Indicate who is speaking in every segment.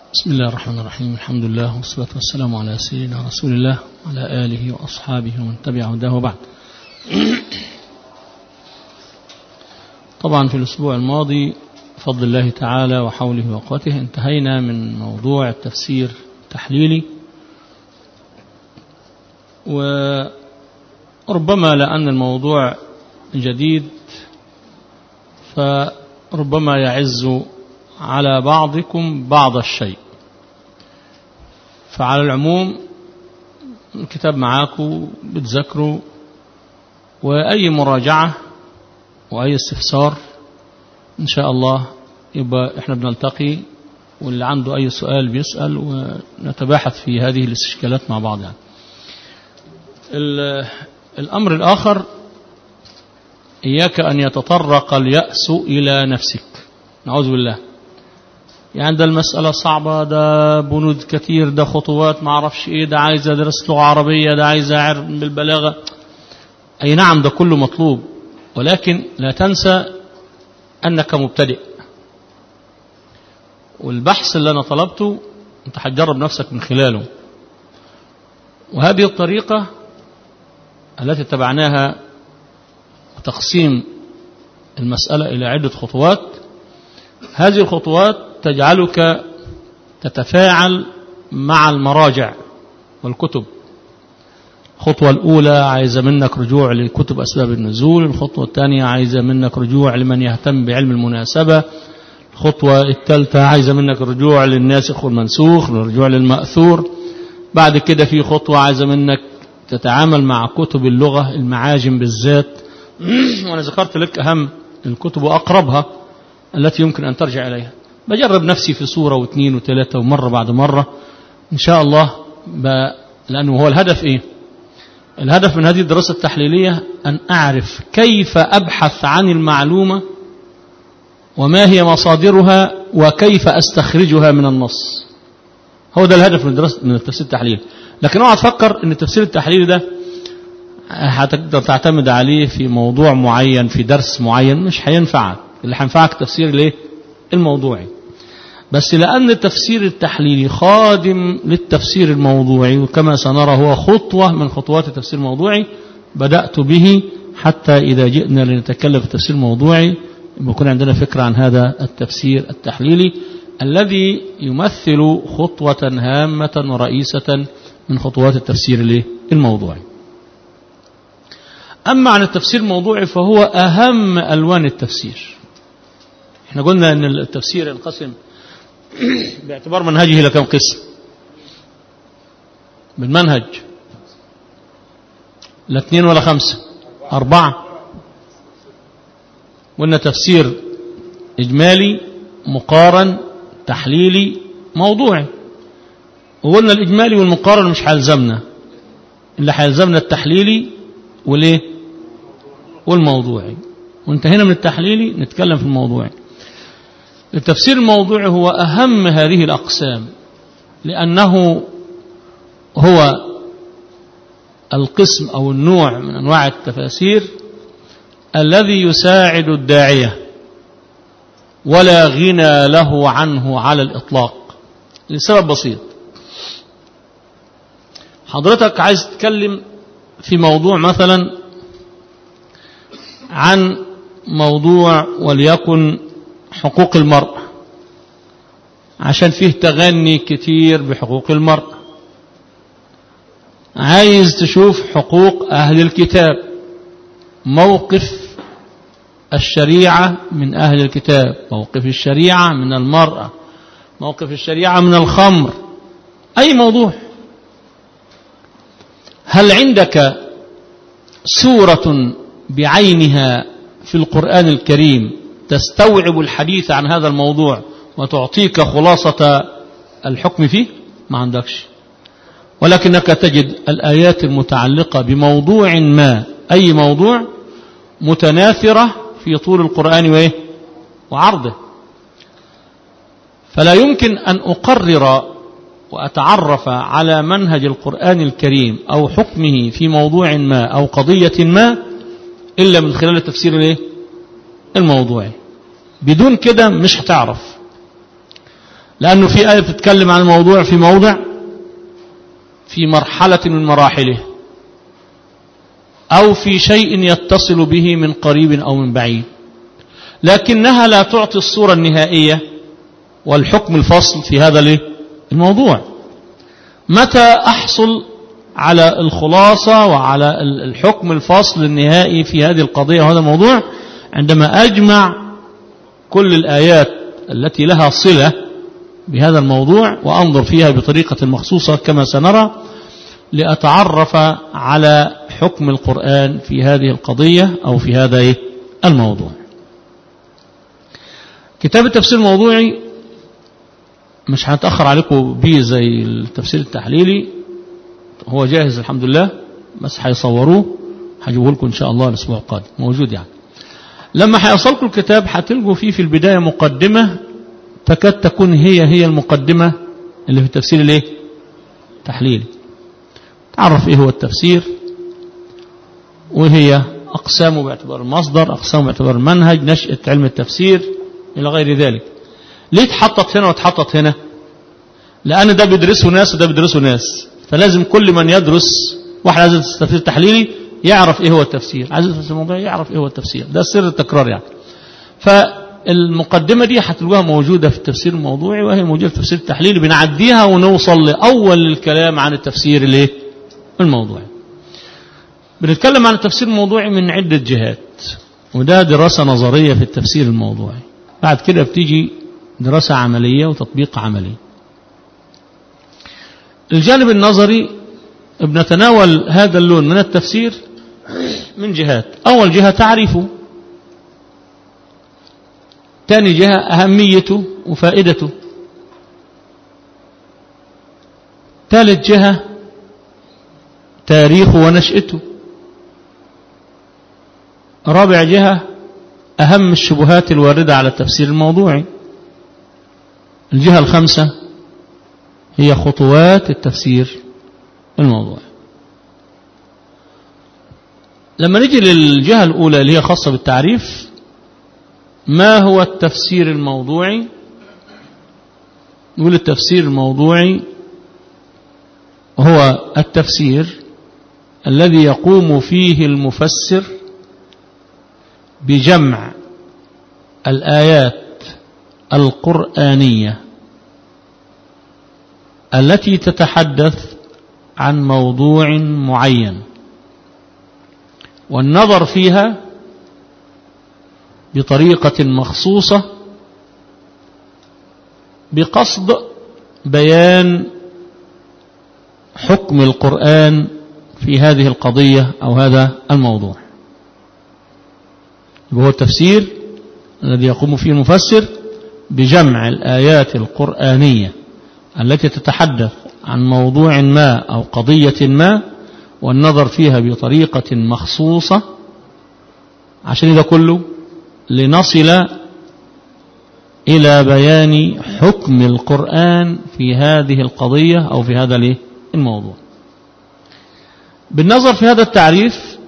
Speaker 1: بسم الله الرحمن الرحيم الحمد لله والصلاة والسلام على سيدنا رسول الله وعلى آله وأصحابه ومن تبع هداه وبعد طبعا في الأسبوع الماضي بفضل الله تعالى وحوله وقوته انتهينا من موضوع التفسير التحليلي وربما لأن الموضوع جديد فربما يعز على بعضكم بعض الشيء فعلى العموم الكتاب معاكم بتذكروا وأي مراجعة وأي استفسار إن شاء الله يبقى إحنا بنلتقي واللي عنده أي سؤال بيسأل ونتباحث في هذه الاستشكالات مع بعض يعني. الأمر الآخر إياك أن يتطرق اليأس إلى نفسك نعوذ بالله يعني ده المسألة صعبة ده بنود كثير ده خطوات ما اعرفش ايه ده عايز ادرس لغة عربية ده عايز اعرف بالبلاغة اي نعم ده كله مطلوب ولكن لا تنسى انك مبتدئ والبحث اللي انا طلبته انت هتجرب نفسك من خلاله وهذه الطريقة التي اتبعناها تقسيم المسألة إلى عدة خطوات هذه الخطوات تجعلك تتفاعل مع المراجع والكتب الخطوة الأولى عايزة منك رجوع لكتب أسباب النزول الخطوة الثانية عايزة منك رجوع لمن يهتم بعلم المناسبة الخطوة الثالثة عايزة منك رجوع للناسخ والمنسوخ الرجوع للمأثور بعد كده في خطوة عايزة منك تتعامل مع كتب اللغة المعاجم بالذات وأنا ذكرت لك أهم الكتب وأقربها التي يمكن أن ترجع إليها بجرب نفسي في صورة واثنين وثلاثة ومرة بعد مرة إن شاء الله ب... لأنه هو الهدف إيه الهدف من هذه الدراسة التحليلية أن أعرف كيف أبحث عن المعلومة وما هي مصادرها وكيف أستخرجها من النص هو ده الهدف من دراسة من التفسير التحليلي لكن اوعى تفكر ان التفسير التحليلي ده هتقدر تعتمد عليه في موضوع معين في درس معين مش هينفعك اللي هينفعك تفسير الايه الموضوعي بس لأن التفسير التحليلي خادم للتفسير الموضوعي وكما سنرى هو خطوة من خطوات التفسير الموضوعي بدأت به حتى إذا جئنا لنتكلم في التفسير الموضوعي يكون عندنا فكرة عن هذا التفسير التحليلي الذي يمثل خطوة هامة ورئيسة من خطوات التفسير الموضوعي أما عن التفسير الموضوعي فهو أهم ألوان التفسير احنا قلنا أن التفسير ينقسم باعتبار منهجه لكم قسم بالمنهج لا اثنين ولا خمسة أربعة قلنا تفسير إجمالي مقارن تحليلي موضوعي وقلنا الإجمالي والمقارن مش هيلزمنا اللي هيلزمنا التحليلي والايه والموضوعي وانتهينا من التحليلي نتكلم في الموضوعي التفسير الموضوعي هو أهم هذه الأقسام لأنه هو القسم أو النوع من أنواع التفاسير الذي يساعد الداعية ولا غنى له عنه على الإطلاق لسبب بسيط حضرتك عايز تتكلم في موضوع مثلا عن موضوع وليكن حقوق المرأة عشان فيه تغني كتير بحقوق المرأة عايز تشوف حقوق أهل الكتاب موقف الشريعة من أهل الكتاب موقف الشريعة من المرأة موقف الشريعة من الخمر أي موضوع هل عندك سورة بعينها في القرآن الكريم تستوعب الحديث عن هذا الموضوع وتعطيك خلاصة الحكم فيه ما عندكش ولكنك تجد الآيات المتعلقة بموضوع ما أي موضوع متناثرة في طول القرآن وإيه وعرضه فلا يمكن أن أقرر وأتعرف على منهج القرآن الكريم أو حكمه في موضوع ما أو قضية ما إلا من خلال التفسير الايه؟ الموضوعي بدون كده مش هتعرف لأنه في آية بتتكلم عن الموضوع في موضع في مرحلة من مراحله أو في شيء يتصل به من قريب أو من بعيد لكنها لا تعطي الصورة النهائية والحكم الفصل في هذا الموضوع متى أحصل على الخلاصة وعلى الحكم الفصل النهائي في هذه القضية وهذا الموضوع عندما أجمع كل الآيات التي لها صلة بهذا الموضوع وأنظر فيها بطريقة مخصوصة كما سنرى لأتعرف على حكم القرآن في هذه القضية أو في هذا الموضوع كتاب التفسير الموضوعي مش هنتأخر عليكم بيه زي التفسير التحليلي هو جاهز الحمد لله بس هيصوروه هجيبه لكم إن شاء الله الأسبوع القادم موجود يعني لما هيوصلكم الكتاب هتلقوا فيه في البداية مقدمة تكاد تكون هي هي المقدمة اللي في التفسير الايه تحليلي تعرف ايه هو التفسير وهي أقسامه باعتبار المصدر أقسامه باعتبار المنهج نشأة علم التفسير إلى غير ذلك ليه اتحطت هنا واتحطت هنا لأن ده بيدرسه ناس وده بيدرسه ناس فلازم كل من يدرس واحد عايز تفسير تحليلي يعرف ايه هو التفسير عايز تفسير الموضوع يعرف ايه هو التفسير ده سر التكرار يعني فالمقدمة دي هتلقوها موجودة في التفسير الموضوعي وهي موجودة في التفسير التحليلي بنعديها ونوصل لأول الكلام عن التفسير الايه الموضوعي بنتكلم عن التفسير الموضوعي من عدة جهات وده دراسة نظرية في التفسير الموضوعي بعد كده بتيجي دراسة عملية وتطبيق عملي الجانب النظري بنتناول هذا اللون من التفسير من جهات أول جهة تعريفه ثاني جهة أهميته وفائدته ثالث جهة تاريخه ونشأته رابع جهة أهم الشبهات الواردة على التفسير الموضوعي الجهة الخامسة هي خطوات التفسير الموضوعي لما نيجي للجهة الأولى اللي هي خاصة بالتعريف ما هو التفسير الموضوعي نقول التفسير الموضوعي هو التفسير الذي يقوم فيه المفسر بجمع الآيات القرآنية التي تتحدث عن موضوع معين والنظر فيها بطريقة مخصوصة بقصد بيان حكم القرآن في هذه القضية أو هذا الموضوع وهو التفسير الذي يقوم فيه المفسر بجمع الآيات القرآنية التي تتحدث عن موضوع ما أو قضية ما والنظر فيها بطريقة مخصوصة عشان إذا كله لنصل إلى بيان حكم القرآن في هذه القضية أو في هذا الموضوع بالنظر في هذا التعريف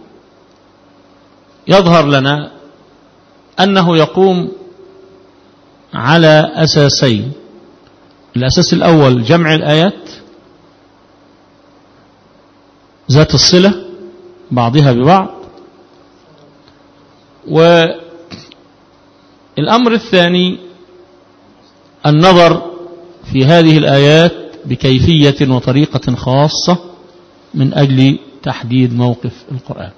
Speaker 1: يظهر لنا أنه يقوم على أساسين الأساس الأول جمع الآيات ذات الصلة بعضها ببعض والأمر الثاني النظر في هذه الآيات بكيفية وطريقة خاصة من أجل تحديد موقف القرآن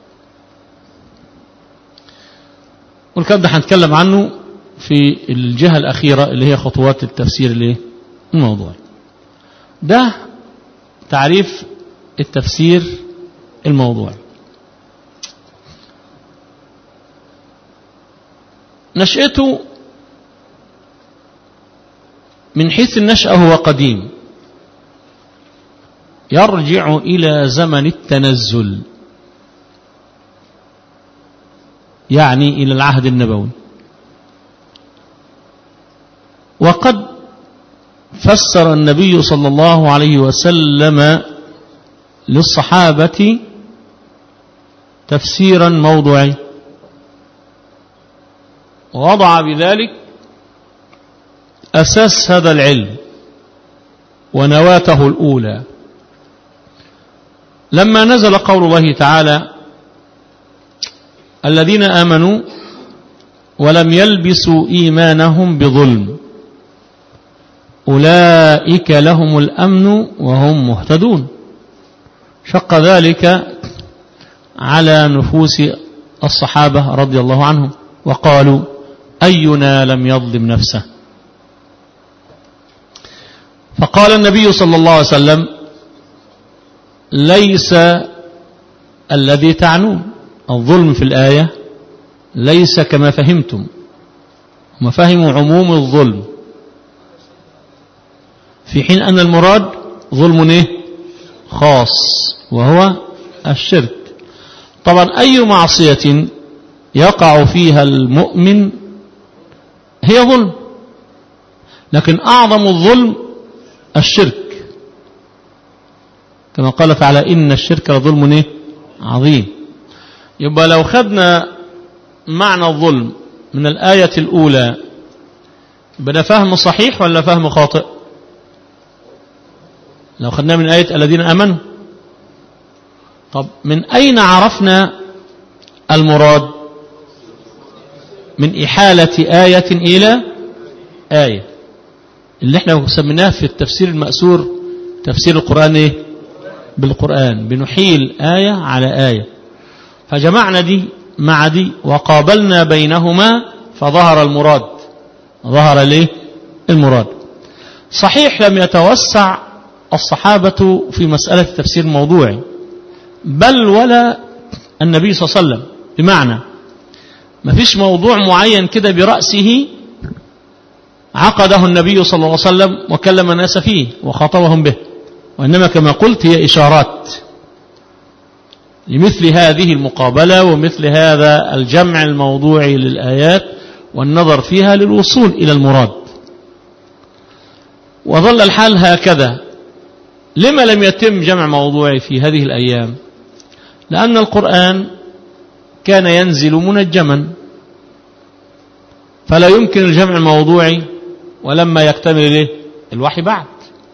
Speaker 1: والكلام ده هنتكلم عنه في الجهة الأخيرة اللي هي خطوات التفسير الموضوع ده تعريف التفسير الموضوعي نشأته من حيث النشأة هو قديم يرجع إلى زمن التنزل يعني إلى العهد النبوي وقد فسر النبي صلى الله عليه وسلم للصحابة تفسيرا موضوعي ووضع بذلك أساس هذا العلم ونواته الأولى لما نزل قول الله تعالى الذين آمنوا ولم يلبسوا إيمانهم بظلم أولئك لهم الأمن وهم مهتدون شق ذلك على نفوس الصحابة رضي الله عنهم وقالوا أينا لم يظلم نفسه فقال النبي صلى الله عليه وسلم ليس الذي تعنون الظلم في الآية ليس كما فهمتم هم فهموا عموم الظلم في حين أن المراد ظلم إيه؟ خاص وهو الشرك طبعا أي معصية يقع فيها المؤمن هي ظلم لكن أعظم الظلم الشرك كما قال تعالى إن الشرك لظلم إيه؟ عظيم يبقى لو خدنا معنى الظلم من الآية الأولى بدأ فهم صحيح ولا فهم خاطئ لو خدناه من آية الذين أمنوا طب من أين عرفنا المراد من إحالة آية إلى آية اللي احنا سميناه في التفسير المأسور تفسير القرآن إيه؟ بالقرآن بنحيل آية على آية فجمعنا دي مع دي وقابلنا بينهما فظهر المراد ظهر ليه المراد صحيح لم يتوسع الصحابة في مسألة التفسير الموضوعي بل ولا النبي صلى الله عليه وسلم بمعنى ما فيش موضوع معين كده برأسه عقده النبي صلى الله عليه وسلم وكلم الناس فيه وخاطبهم به وإنما كما قلت هي إشارات لمثل هذه المقابلة ومثل هذا الجمع الموضوعي للآيات والنظر فيها للوصول إلى المراد وظل الحال هكذا لما لم يتم جمع موضوعي في هذه الأيام لأن القرآن كان ينزل منجما فلا يمكن الجمع الموضوعي ولما يكتمل له الوحي بعد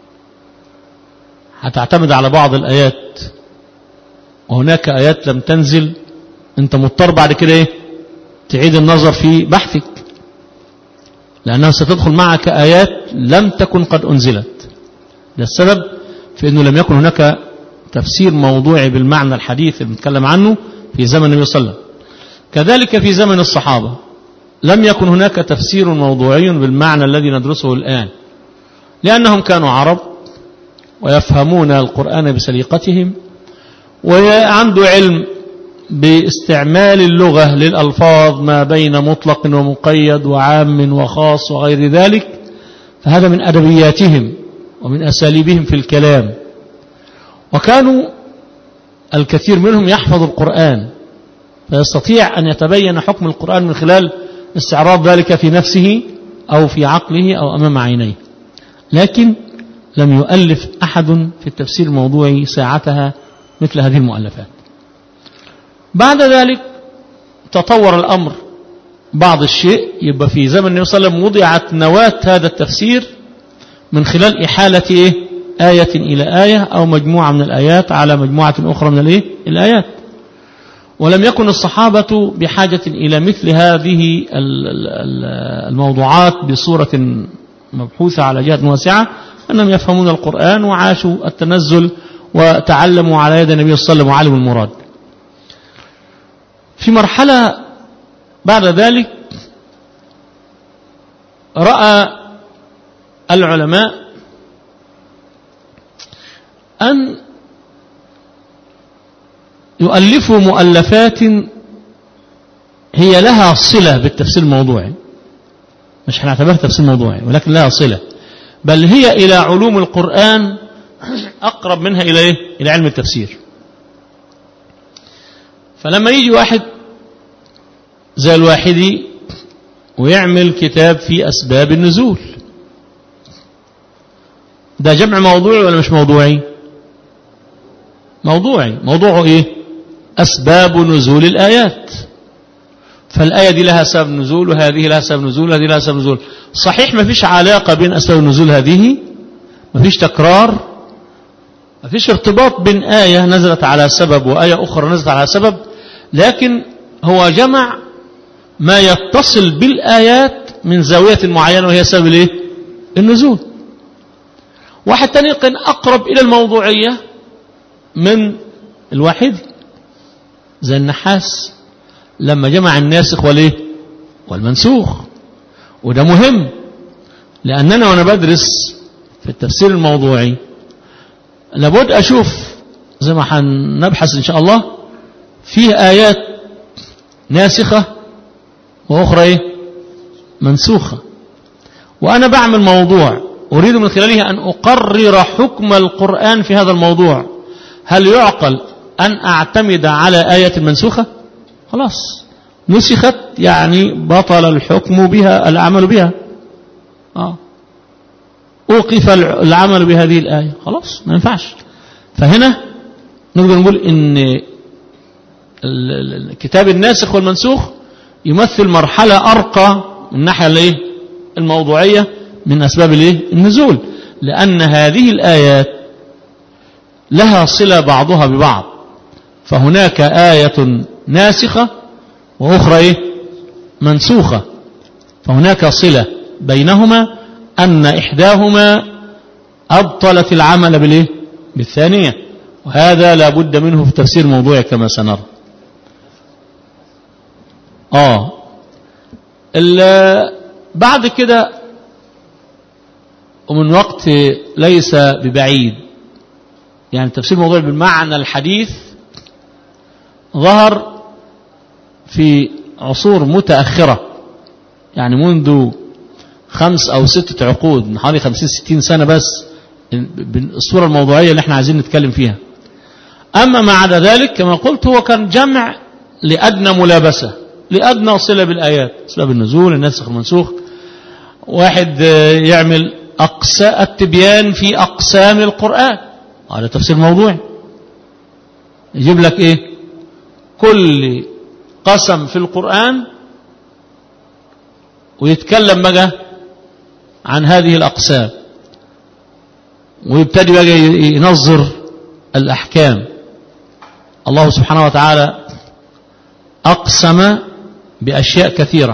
Speaker 1: هتعتمد على بعض الآيات وهناك آيات لم تنزل أنت مضطر بعد كده إيه تعيد النظر في بحثك لأنها ستدخل معك آيات لم تكن قد أنزلت ده السبب في أنه لم يكن هناك تفسير موضوعي بالمعنى الحديث اللي بنتكلم عنه في زمن النبي صلى الله عليه وسلم كذلك في زمن الصحابة لم يكن هناك تفسير موضوعي بالمعنى الذي ندرسه الآن لأنهم كانوا عرب ويفهمون القرآن بسليقتهم وعنده علم باستعمال اللغة للألفاظ ما بين مطلق ومقيد وعام وخاص وغير ذلك فهذا من أدبياتهم ومن أساليبهم في الكلام وكانوا الكثير منهم يحفظ القرآن فيستطيع أن يتبين حكم القرآن من خلال استعراض ذلك في نفسه أو في عقله أو أمام عينيه لكن لم يؤلف أحد في التفسير الموضوعي ساعتها مثل هذه المؤلفات بعد ذلك تطور الأمر بعض الشيء يبقى في زمن النبي صلى الله عليه وسلم وضعت نواة هذا التفسير من خلال إحالة إيه؟ آية إلى آية أو مجموعة من الآيات على مجموعة أخرى من الإيه؟ الآيات ولم يكن الصحابة بحاجة إلى مثل هذه الموضوعات بصورة مبحوثة على جهة واسعة أنهم يفهمون القرآن وعاشوا التنزل وتعلموا على يد النبي صلى الله عليه وسلم وعلموا المراد في مرحلة بعد ذلك رأى العلماء أن يؤلفوا مؤلفات هي لها صلة بالتفسير الموضوعي مش هنعتبرها تفسير موضوعي ولكن لها صلة بل هي إلى علوم القرآن أقرب منها إلى إيه؟ إلى علم التفسير فلما يجي واحد زي الواحدي ويعمل كتاب في أسباب النزول ده جمع موضوعي ولا مش موضوعي موضوعي موضوعه إيه أسباب نزول الآيات فالآية دي لها سبب نزول وهذه لها سبب نزول وهذه لها سبب نزول صحيح ما فيش علاقة بين أسباب النزول هذه مفيش تكرار مفيش ارتباط بين آية نزلت على سبب وآية أخرى نزلت على سبب لكن هو جمع ما يتصل بالآيات من زاوية معينة وهي سبب الايه النزول واحد تاني كان أقرب إلى الموضوعية من الواحد زي النحاس لما جمع الناسخ والايه والمنسوخ وده مهم لأننا وأنا بدرس في التفسير الموضوعي لابد أشوف زي ما هنبحث إن شاء الله فيه آيات ناسخة وأخرى إيه؟ منسوخة وأنا بعمل موضوع أريد من خلاله أن أقرر حكم القرآن في هذا الموضوع هل يعقل أن أعتمد على آية منسوخة خلاص نسخت يعني بطل الحكم بها العمل بها آه. أوقف العمل بهذه الآية خلاص ما ينفعش فهنا نقدر نقول إن الكتاب الناسخ والمنسوخ يمثل مرحلة أرقى من الناحية الموضوعية من أسباب النزول لأن هذه الآيات لها صلة بعضها ببعض فهناك آية ناسخة وأخرى إيه؟ منسوخة فهناك صلة بينهما أن إحداهما أبطلت العمل بالإيه؟ بالثانية وهذا لا بد منه في تفسير موضوع كما سنرى آه بعد كده ومن وقت ليس ببعيد يعني تفسير الموضوع بالمعنى الحديث ظهر في عصور متأخرة يعني منذ خمس أو ستة عقود من حوالي خمسين ستين سنة بس الصورة الموضوعية اللي احنا عايزين نتكلم فيها أما ما عدا ذلك كما قلت هو كان جمع لأدنى ملابسة لأدنى صلة بالآيات أسباب النزول النسخ المنسوخ واحد يعمل أقسى التبيان في أقسام القرآن هذا تفسير موضوعي يجيب لك إيه كل قسم في القرآن ويتكلم بقى عن هذه الأقسام ويبتدي بقى ينظر الأحكام الله سبحانه وتعالى أقسم بأشياء كثيرة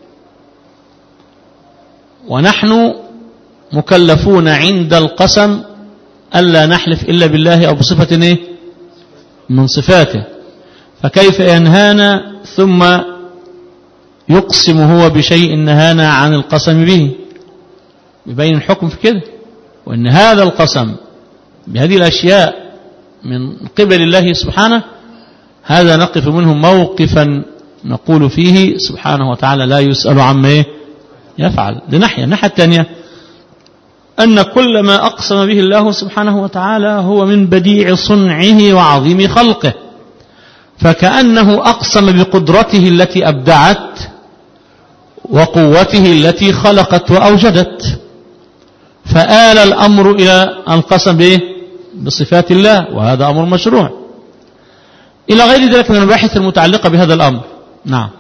Speaker 1: ونحن مكلفون عند القسم ألا نحلف إلا بالله أو بصفة إيه؟ من صفاته فكيف ينهانا ثم يقسم هو بشيء نهانا عن القسم به يبين الحكم في كده وأن هذا القسم بهذه الأشياء من قبل الله سبحانه هذا نقف منه موقفا نقول فيه سبحانه وتعالى لا يسأل عما يفعل لنحيا الناحية الثانية أن كل ما أقسم به الله سبحانه وتعالى هو من بديع صنعه وعظيم خلقه فكأنه أقسم بقدرته التي أبدعت وقوته التي خلقت وأوجدت فآل الأمر إلى القسم به بصفات الله وهذا أمر مشروع إلى غير ذلك من المباحث المتعلقة بهذا الأمر نعم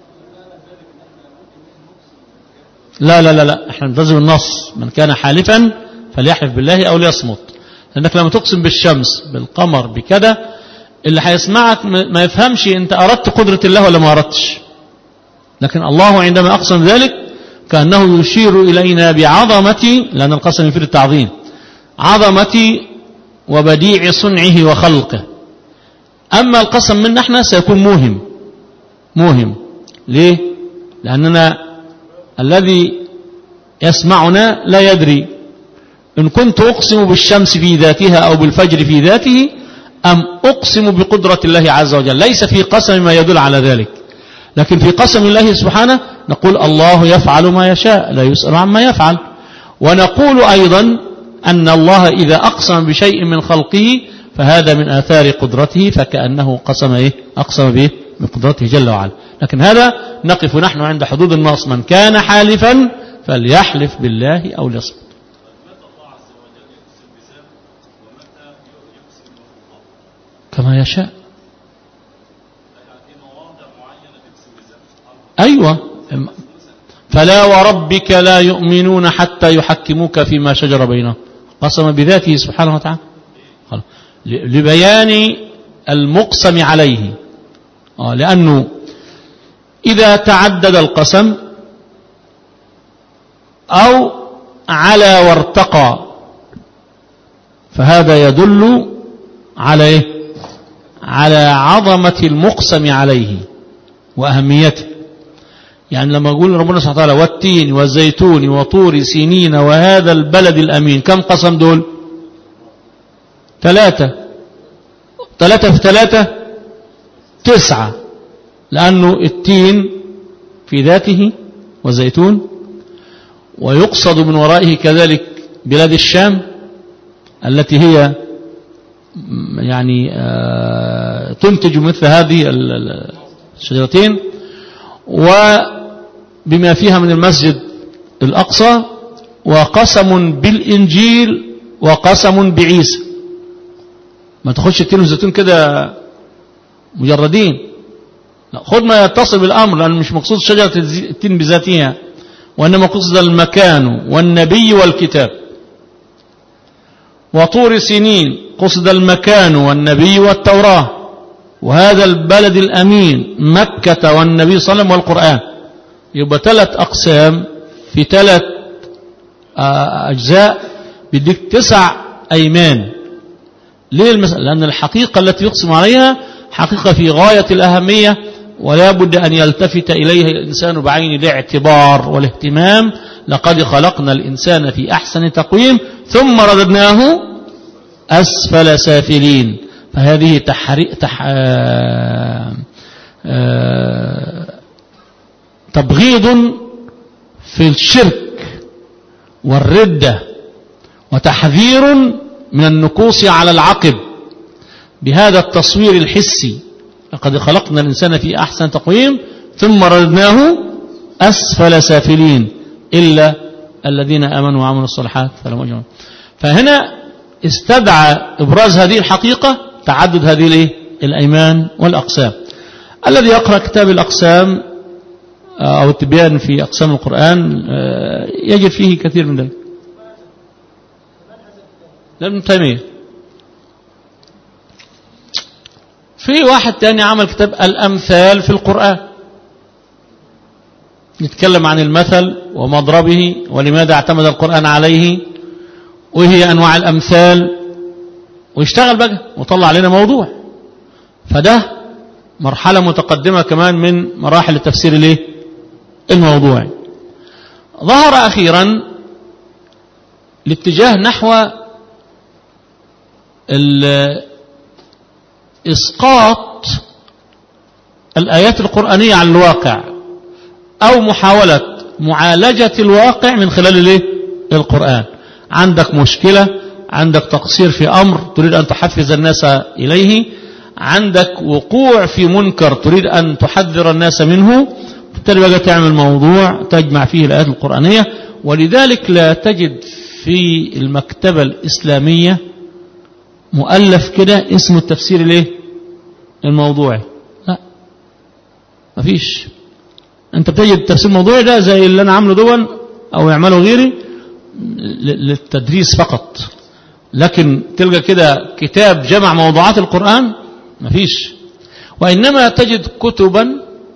Speaker 1: لا لا لا لا احنا نلتزم النص من كان حالفا فليحلف بالله أو ليصمت لأنك لما تقسم بالشمس بالقمر بكذا اللي هيسمعك ما يفهمش انت أردت قدرة الله ولا ما أردتش لكن الله عندما أقسم ذلك كأنه يشير إلينا بعظمتي لأن القسم يفيد التعظيم عظمتي وبديع صنعه وخلقه أما القسم منا احنا سيكون موهم موهم ليه لأننا الذي يسمعنا لا يدري إن كنت أقسم بالشمس في ذاتها أو بالفجر في ذاته أم أقسم بقدرة الله عز وجل ليس في قسم ما يدل على ذلك لكن في قسم الله سبحانه نقول الله يفعل ما يشاء لا يسأل عما يفعل ونقول أيضا أن الله إذا أقسم بشيء من خلقه فهذا من آثار قدرته فكأنه قسم إيه؟ أقسم به من قدرته جل وعلا لكن هذا نقف نحن عند حدود النص من كان حالفا فليحلف بالله أو ليصمت كما يشاء أيوة فلا وربك لا يؤمنون حتى يحكموك فيما شجر بينهم قسم بذاته سبحانه وتعالى لبيان المقسم عليه آه، لأنه إذا تعدد القسم أو على وارتقى فهذا يدل على إيه؟ على عظمة المقسم عليه وأهميته يعني لما أقول ربنا سبحانه وتعالى والتين والزيتون وطور سينين وهذا البلد الأمين كم قسم دول ثلاثة ثلاثة في ثلاثة تسعة لأنه التين في ذاته والزيتون ويقصد من ورائه كذلك بلاد الشام التي هي يعني آه، تنتج مثل هذه الشجرتين وبما فيها من المسجد الأقصى وقسم بالإنجيل وقسم بعيسى ما تاخدش التين والزيتون كده مجردين لا خد ما يتصل بالأمر لأنه مش مقصود شجرة التين بذاتها وإنما قصد المكان والنبي والكتاب وطور سنين قصد المكان والنبي والتوراة وهذا البلد الأمين مكة والنبي صلى الله عليه وسلم والقرآن يبقى ثلاث أقسام في ثلاث آه، أجزاء بديك تسع أيمان ليه المسألة لأن الحقيقة التي يقسم عليها حقيقة في غاية الأهمية ولا بد أن يلتفت إليها الإنسان بعين الاعتبار والاهتمام لقد خلقنا الإنسان في أحسن تقويم ثم رددناه أسفل سافلين فهذه تحري... تح... آه... آه... تبغيض في الشرك والردة وتحذير من النكوص على العقب بهذا التصوير الحسي لقد خلقنا الإنسان في أحسن تقويم ثم ردناه أسفل سافلين إلا الذين آمنوا وعملوا الصالحات فلهم أجرون فهنا استدعى إبراز هذه الحقيقة تعدد هذه الايه الأيمان والأقسام الذي يقرأ كتاب الأقسام آه، أو التبيان في أقسام القرآن آه، يجد فيه كثير من ذلك لابن تيمية في واحد تاني عمل كتاب الأمثال في القرآن نتكلم عن المثل ومضربه ولماذا اعتمد القرآن عليه وهي أنواع الأمثال ويشتغل بقى وطلع علينا موضوع فده مرحلة متقدمة كمان من مراحل التفسير الايه الموضوعي ظهر أخيرا الاتجاه نحو إسقاط الآيات القرآنية عن الواقع أو محاولة معالجة الواقع من خلال الايه القرآن عندك مشكلة عندك تقصير في أمر تريد أن تحفز الناس إليه عندك وقوع في منكر تريد أن تحذر الناس منه بالتالي بقى تعمل موضوع تجمع فيه الآيات القرآنية ولذلك لا تجد في المكتبة الإسلامية مؤلف كده اسمه التفسير الايه الموضوعي لا مفيش انت بتجد التفسير الموضوعي ده زي اللي انا عامله دون او يعمله غيري للتدريس فقط لكن تلقى كده كتاب جمع موضوعات القرآن مفيش وإنما تجد كتبا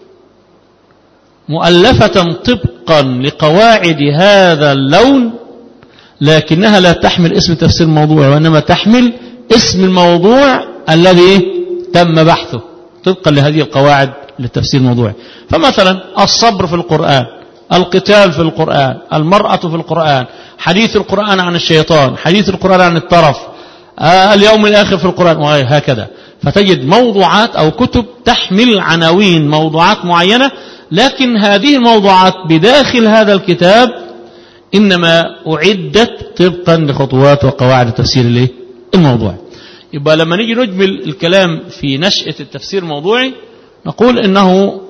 Speaker 1: مؤلفة طبقا لقواعد هذا اللون لكنها لا تحمل اسم تفسير الموضوع وإنما تحمل اسم الموضوع الذي تم بحثه طبقا لهذه القواعد للتفسير الموضوعي فمثلا الصبر في القرآن القتال في القرآن المرأة في القرآن حديث القرآن عن الشيطان حديث القرآن عن الطرف آه، اليوم الآخر في القرآن وهكذا فتجد موضوعات أو كتب تحمل عناوين موضوعات معينة لكن هذه الموضوعات بداخل هذا الكتاب إنما أعدت طبقا لخطوات وقواعد التفسير الموضوعي يبقى لما نيجي نجمل الكلام في نشأة التفسير الموضوعي نقول إنه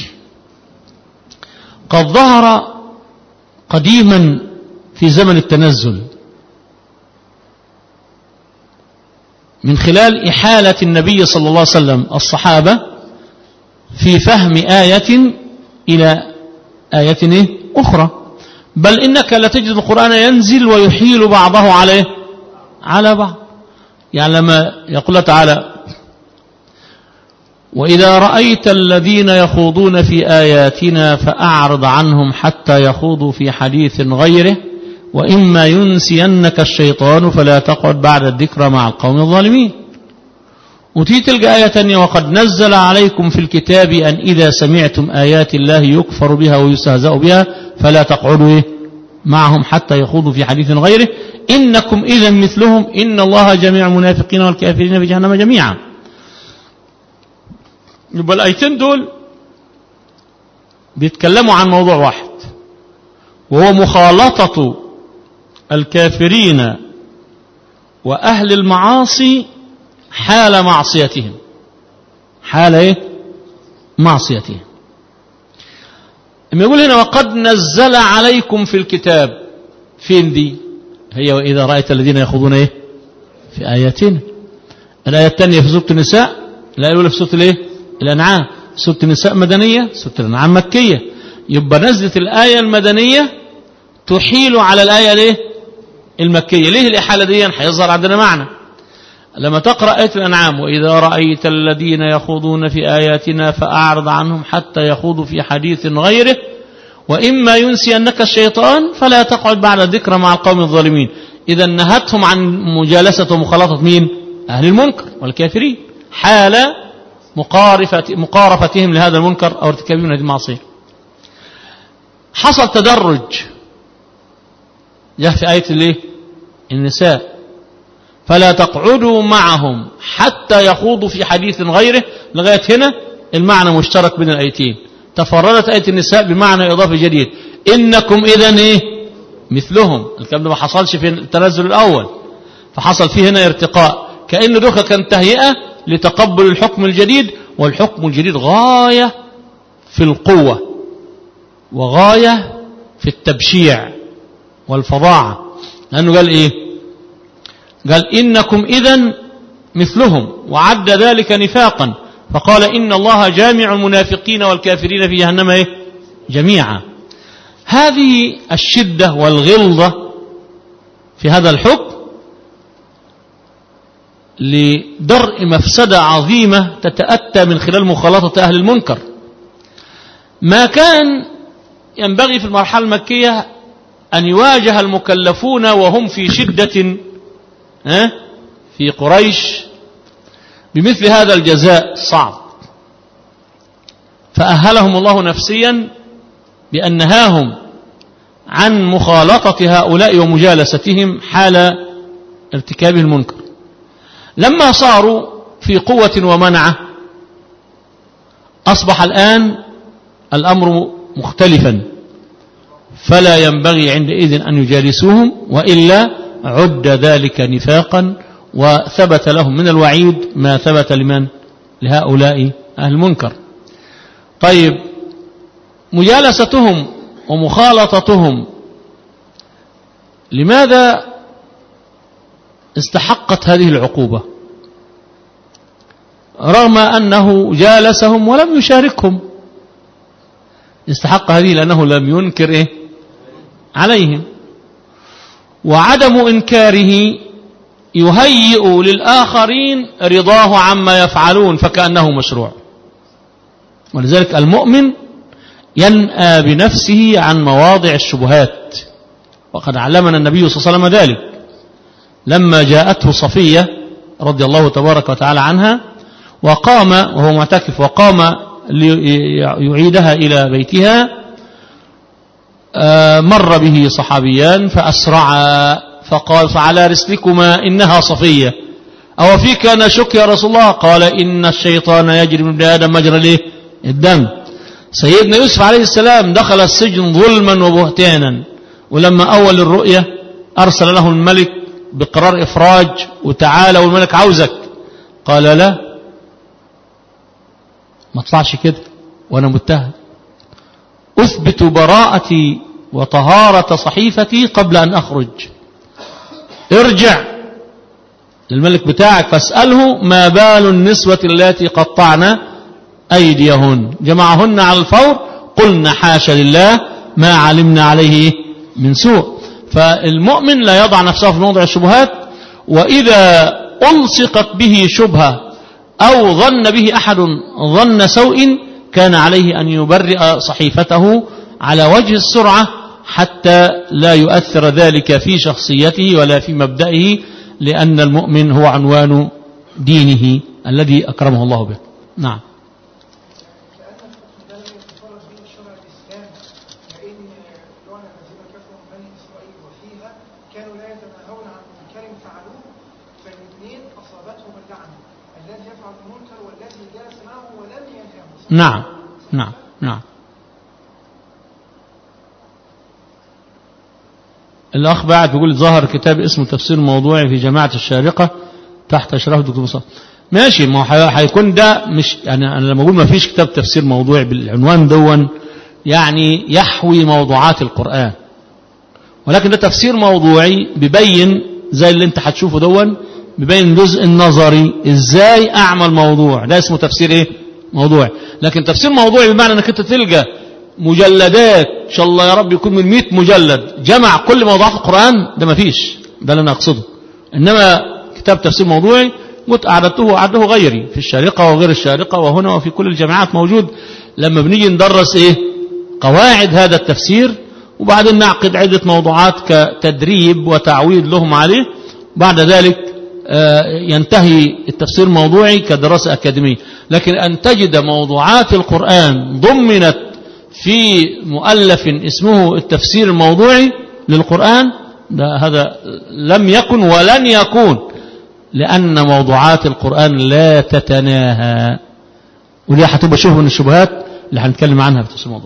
Speaker 1: قد ظهر قديما في زمن التنزل من خلال إحالة النبي صلى الله عليه وسلم الصحابة في فهم آية إلى آية أخرى بل إنك لا تجد القرآن ينزل ويحيل بعضه عليه على بعض يعني لما يقول تعالى وإذا رأيت الذين يخوضون في آياتنا فأعرض عنهم حتى يخوضوا في حديث غيره وإما ينسينك الشيطان فلا تقعد بعد الذكرى مع القوم الظالمين وتيت تلقى آية تانية وقد نزل عليكم في الكتاب أن إذا سمعتم آيات الله يكفر بها ويستهزأ بها فلا تقعدوا إيه معهم حتى يخوضوا في حديث غيره إنكم إذا مثلهم إن الله جميع المنافقين والكافرين في جهنم جميعا يبقى الآيتين دول بيتكلموا عن موضوع واحد وهو مخالطة الكافرين وأهل المعاصي حال معصيتهم حال ايه معصيتهم لما يقول هنا وقد نزل عليكم في الكتاب فين دي هي وإذا رأيت الذين يخوضون ايه في آياتنا الآية الثانية في سورة النساء الآية الأولى في سورة الايه الأنعام سورة النساء مدنية سورة الأنعام مكية يبقى نزلت الآية المدنية تحيل على الآية الايه المكية ليه الإحالة دي هيظهر عندنا معنى لما تقرأ آية الأنعام وإذا رأيت الذين يخوضون في آياتنا فأعرض عنهم حتى يخوضوا في حديث غيره وإما ينسي أنك الشيطان فلا تقعد بعد الذكر مع القوم الظالمين إذا نهتهم عن مجالسة ومخالطة مين أهل المنكر والكافرين حال مقارفة مقارفتهم لهذا المنكر أو ارتكابهم هذه المعصية حصل تدرج جاء في آية الايه النساء فلا تقعدوا معهم حتى يخوضوا في حديث غيره لغاية هنا المعنى مشترك بين الآيتين تفردت آية النساء بمعنى إضافي جديد إنكم إذا إيه مثلهم الكلام ده ما حصلش في التنزل الأول فحصل فيه هنا ارتقاء كأن دوكا كان تهيئة لتقبل الحكم الجديد والحكم الجديد غاية في القوة وغاية في التبشيع والفظاعة لأنه قال إيه قال إنكم إذا مثلهم وعد ذلك نفاقا فقال إن الله جامع المنافقين والكافرين في جهنم إيه؟ جميعا هذه الشدة والغلظة في هذا الحكم لدرء مفسدة عظيمة تتأتى من خلال مخالطة أهل المنكر ما كان ينبغي في المرحلة المكية أن يواجه المكلفون وهم في شدة في قريش بمثل هذا الجزاء الصعب فأهلهم الله نفسيا بأن نهاهم عن مخالطة هؤلاء ومجالستهم حال ارتكاب المنكر لما صاروا في قوة ومنعة أصبح الآن الأمر مختلفا فلا ينبغي عندئذ أن يجالسوهم وإلا عد ذلك نفاقا وثبت لهم من الوعيد ما ثبت لمن لهؤلاء أهل المنكر طيب مجالستهم ومخالطتهم لماذا استحقت هذه العقوبة رغم أنه جالسهم ولم يشاركهم استحق هذه لأنه لم ينكر إيه عليهم وعدم إنكاره يهيئ للآخرين رضاه عما يفعلون فكأنه مشروع ولذلك المؤمن ينأى بنفسه عن مواضع الشبهات وقد علمنا النبي صلى الله عليه وسلم ذلك لما جاءته صفية رضي الله تبارك وتعالى عنها وقام وهو معتكف وقام ليعيدها إلى بيتها آه، مر به صحابيان فأسرعا فقال فعلى رسلكما إنها صفية أو فيك نشك يا رسول الله قال إن الشيطان يجري من ابن آدم مجرى ليه الدم سيدنا يوسف عليه السلام دخل السجن ظلما وبهتانا ولما أول الرؤية أرسل له الملك بقرار إفراج وتعالى والملك عاوزك قال لا ما اطلعش كده وأنا متهم أثبت براءتي وطهارة صحيفتي قبل أن أخرج ارجع للملك بتاعك فاسأله ما بال النسوة التي قطعن أيديهن جمعهن على الفور قلنا حاشا لله ما علمنا عليه من سوء فالمؤمن لا يضع نفسه في موضع الشبهات وإذا ألصقت به شبهة أو ظن به أحد ظن سوء كان عليه أن يبرئ صحيفته على وجه السرعة حتى لا يؤثر ذلك في شخصيته ولا في مبدئه لأن المؤمن هو عنوان دينه الذي أكرمه الله به نعم نعم نعم نعم الأخ بعد بيقول ظهر كتاب اسمه تفسير موضوعي في جماعة الشارقة تحت إشراف الدكتور مصطفى ماشي ما هو هيكون ده مش يعني أنا لما أقول ما فيش كتاب تفسير موضوعي بالعنوان دون يعني يحوي موضوعات القرآن ولكن ده تفسير موضوعي بيبين زي اللي انت هتشوفه دون بيبين الجزء النظري ازاي اعمل موضوع ده اسمه تفسير ايه موضوعي لكن تفسير موضوعي بمعنى انك انت تلقى مجلدات ان شاء الله يا رب يكون من 100 مجلد جمع كل موضوعات القرآن ده ما فيش ده اللي انا اقصده انما كتاب تفسير موضوعي قلت أعددته أعده غيري في الشارقة وغير الشارقة وهنا وفي كل الجامعات موجود لما بنيجي ندرس إيه قواعد هذا التفسير وبعدين نعقد عدة موضوعات كتدريب وتعويد لهم عليه بعد ذلك ينتهي التفسير الموضوعي كدراسة أكاديمية لكن أن تجد موضوعات القرآن ضمنت في مؤلف اسمه التفسير الموضوعي للقرآن ده هذا لم يكن ولن يكون لأن موضوعات القرآن لا تتناهى ودي هتبقى شبه من الشبهات اللي هنتكلم عنها في تفسير الموضوع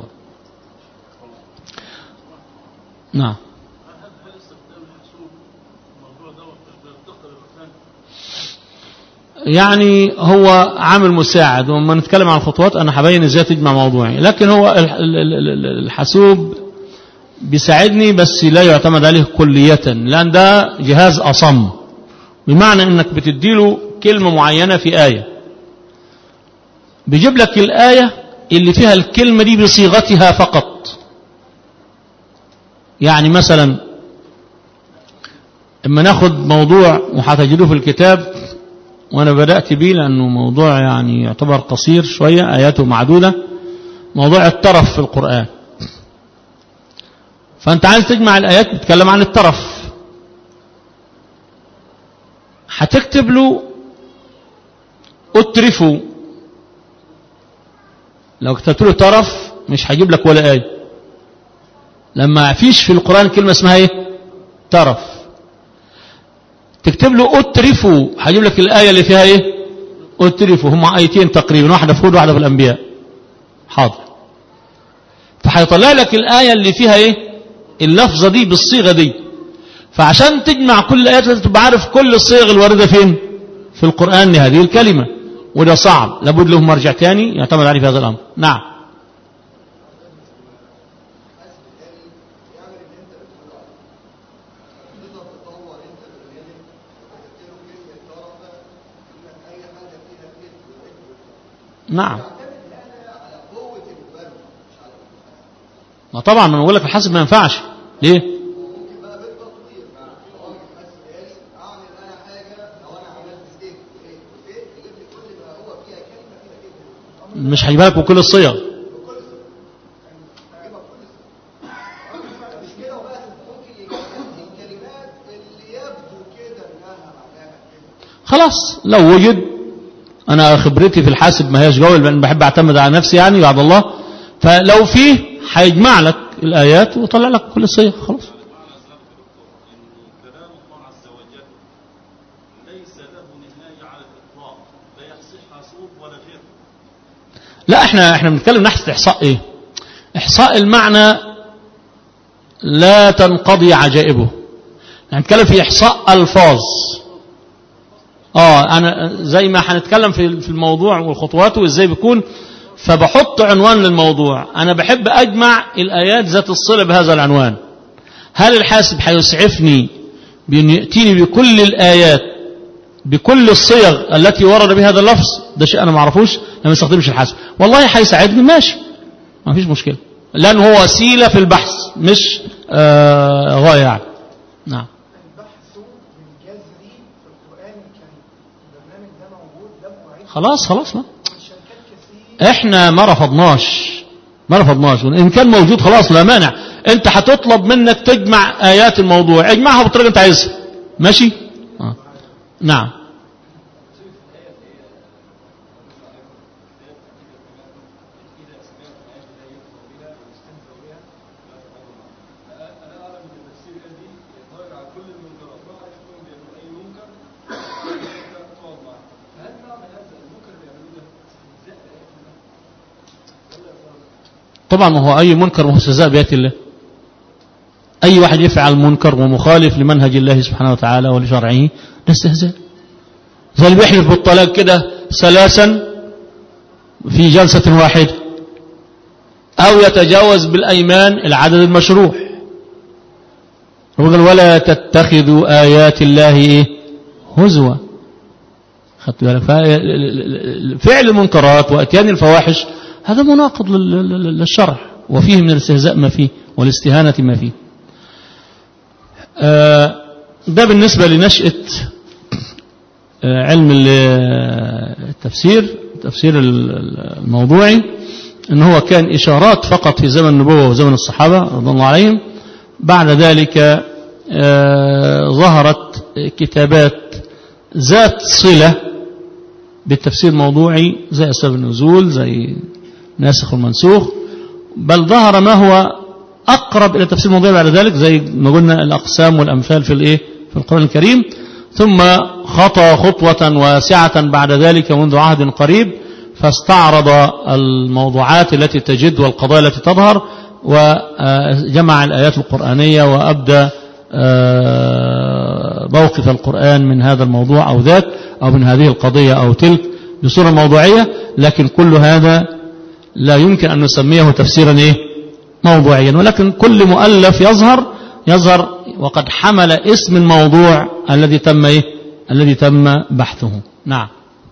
Speaker 1: نعم يعني هو عامل مساعد وما نتكلم عن الخطوات أنا هبين ازاي تجمع موضوعي لكن هو الحاسوب بيساعدني بس لا يعتمد عليه كلية لأن ده جهاز أصم بمعنى أنك بتديله كلمة معينة في آية بيجيب لك الآية اللي فيها الكلمة دي بصيغتها فقط يعني مثلا اما ناخد موضوع وهتجدوه في الكتاب وانا بدأت بيه لانه موضوع يعني يعتبر قصير شوية اياته معدودة موضوع الترف في القرآن فانت عايز تجمع الايات بتتكلم عن الترف هتكتب له اترفوا لو كتبت له ترف مش هجيب لك ولا آية لما فيش في القرآن كلمة اسمها ايه ترف تكتب له اترفوا هجيب لك الآية اللي فيها ايه اترفوا هم آيتين تقريبا واحدة في هود واحدة في الأنبياء حاضر فهيطلع لك الآية اللي فيها ايه اللفظة دي بالصيغة دي فعشان تجمع كل الآيات لازم تبقى عارف كل الصيغ الواردة فين في القرآن لهذه الكلمة وده صعب لابد له مرجع تاني يعتمد عليه في هذا الأمر نعم نعم ما طبعا ما بقول لك الحاسب ما ينفعش ليه مش هيجيبها لك بكل الصيغ خلاص لو وجد انا خبرتي في الحاسب ما هيش قوي لان بحب اعتمد على نفسي يعني بعد الله فلو فيه هيجمع لك الايات ويطلع لك كل الصيغ خلاص لا احنا احنا بنتكلم ناحيه احصاء ايه احصاء المعنى لا تنقضي عجائبه هنتكلم في احصاء الفاظ اه انا زي ما هنتكلم في في الموضوع والخطوات وازاي بيكون فبحط عنوان للموضوع انا بحب اجمع الايات ذات الصله بهذا العنوان هل الحاسب هيسعفني بان ياتيني بكل الايات بكل الصيغ التي ورد بها هذا اللفظ ده شيء انا ما اعرفوش لما استخدمش الحاسب والله هيساعدني ماشي ما فيش مشكله لان هو وسيله في البحث مش آه غايه يعني نعم
Speaker 2: البحث بالجذر
Speaker 1: خلاص خلاص ما احنا ما رفضناش ما رفضناش ان كان موجود خلاص لا مانع انت هتطلب منك تجمع ايات الموضوع اجمعها بالطريقه انت عايزها ماشي آه. نعم طبعا ما هو أي منكر وهو استهزاء بآيات الله أي واحد يفعل منكر ومخالف لمنهج الله سبحانه وتعالى ولشرعه ده استهزاء زي اللي بيحلف بالطلاق كده ثلاثا في جلسة واحدة أو يتجاوز بالأيمان العدد المشروع وقال ولا تتخذوا آيات الله إيه هزوا خدت بالك فعل المنكرات وأتيان الفواحش هذا مناقض للشرع وفيه من الاستهزاء ما فيه والاستهانة ما فيه ده بالنسبة لنشأة علم التفسير التفسير الموضوعي ان هو كان إشارات فقط في زمن النبوة وزمن الصحابة رضي الله عليهم بعد ذلك ظهرت كتابات ذات صلة بالتفسير الموضوعي زي أسباب النزول زي ناسخ والمنسوخ بل ظهر ما هو أقرب إلى تفسير الموضوع بعد ذلك زي ما قلنا الأقسام والأمثال في الإيه في القرآن الكريم ثم خطى خطوة واسعة بعد ذلك منذ عهد قريب فاستعرض الموضوعات التي تجد والقضايا التي تظهر وجمع الآيات القرآنية وأبدى موقف القرآن من هذا الموضوع أو ذاك أو من هذه القضية أو تلك بصورة موضوعية لكن كل هذا لا يمكن أن نسميه تفسيرا إيه؟ موضوعيا ولكن كل مؤلف يظهر يظهر وقد حمل اسم الموضوع الذي تم إيه؟ الذي تم بحثه نعم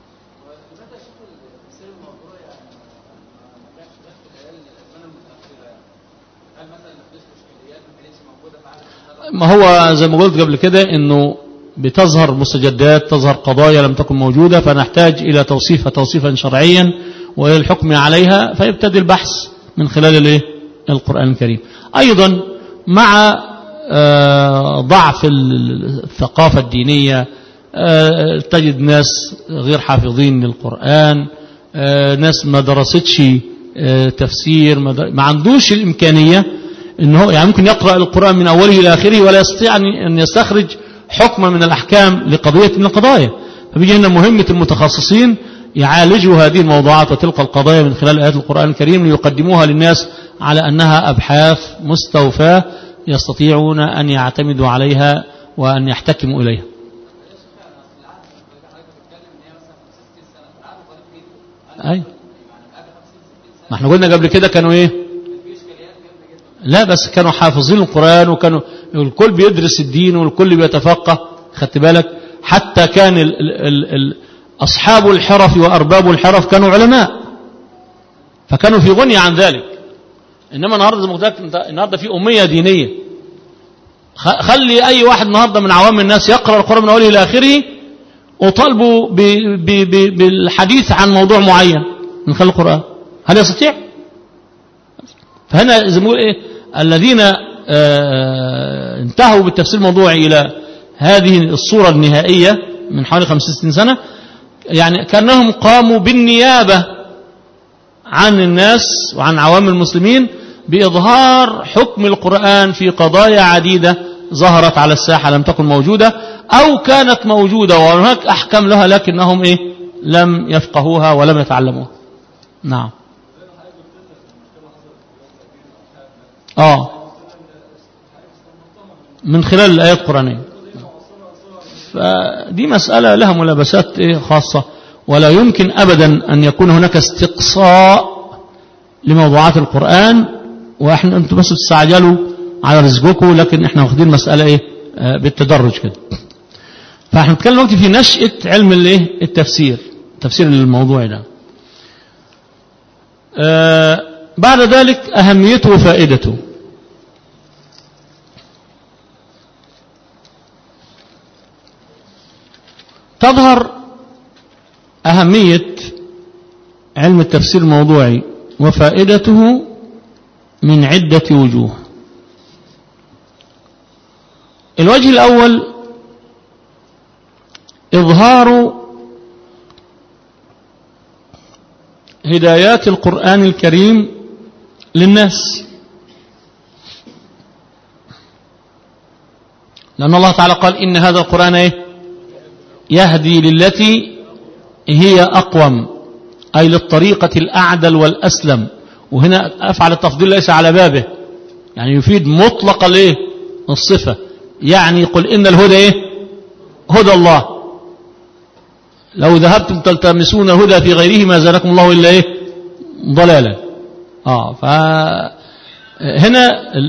Speaker 1: ما هو زي ما قلت قبل كده انه بتظهر مستجدات تظهر قضايا لم تكن موجودة فنحتاج إلى توصيفها توصيفا شرعيا وإلى الحكم عليها فيبتدي البحث من خلال الايه القرآن الكريم أيضا مع ضعف الثقافة الدينية تجد ناس غير حافظين للقرآن ناس ما درستش تفسير ما عندوش الإمكانية إنه يعني ممكن يقرأ القرآن من أوله إلى آخره ولا يستطيع أن يستخرج حكما من الأحكام لقضية من القضايا فبيجي هنا مهمة المتخصصين يعالجوا هذه الموضوعات وتلك القضايا من خلال آيات القرآن الكريم ليقدموها للناس على أنها أبحاث مستوفاة يستطيعون أن يعتمدوا عليها وأن يحتكموا إليها أي ما احنا قلنا قبل كده كانوا ايه لا بس كانوا حافظين القرآن وكانوا الكل بيدرس الدين والكل بيتفقه خدت بالك حتى كان ال ال ال أصحاب الحرف وأرباب الحرف كانوا علماء فكانوا في غني عن ذلك إنما النهاردة زي ما قلت النهاردة في أمية دينية خلي أي واحد النهاردة من عوام الناس يقرأ القرآن من أوله إلى آخره وطالبوا بالحديث عن موضوع معين من خلال القرآن هل يستطيع؟ فهنا زي ما ايه الذين اه انتهوا بالتفسير الموضوعي إلى هذه الصورة النهائية من حوالي 65 سنة يعني كأنهم قاموا بالنيابة عن الناس وعن عوام المسلمين بإظهار حكم القرآن في قضايا عديدة ظهرت على الساحة لم تكن موجودة أو كانت موجودة وهناك أحكام لها لكنهم إيه لم يفقهوها ولم يتعلموها نعم آه من خلال الآيات القرآنية فدي مسألة لها ملابسات إيه خاصة ولا يمكن أبدا أن يكون هناك استقصاء لموضوعات القرآن وإحنا أنتم بس تستعجلوا على رزقكم لكن إحنا واخدين مسألة إيه آه بالتدرج كده فإحنا نتكلم وقت في نشأة علم الإيه التفسير تفسير الموضوع ده آه بعد ذلك أهميته وفائدته تظهر أهمية علم التفسير الموضوعي وفائدته من عدة وجوه الوجه الأول إظهار هدايات القرآن الكريم للناس لأن الله تعالى قال إن هذا القرآن إيه؟ يهدي للتي هي أقوم أي للطريقة الأعدل والأسلم وهنا أفعل التفضيل ليس على بابه يعني يفيد مطلق الايه الصفة يعني قل إن الهدى إيه هدى الله لو ذهبتم تلتمسون الهدى في غيره ما زالكم الله إلا إيه ضلالا آه فهنا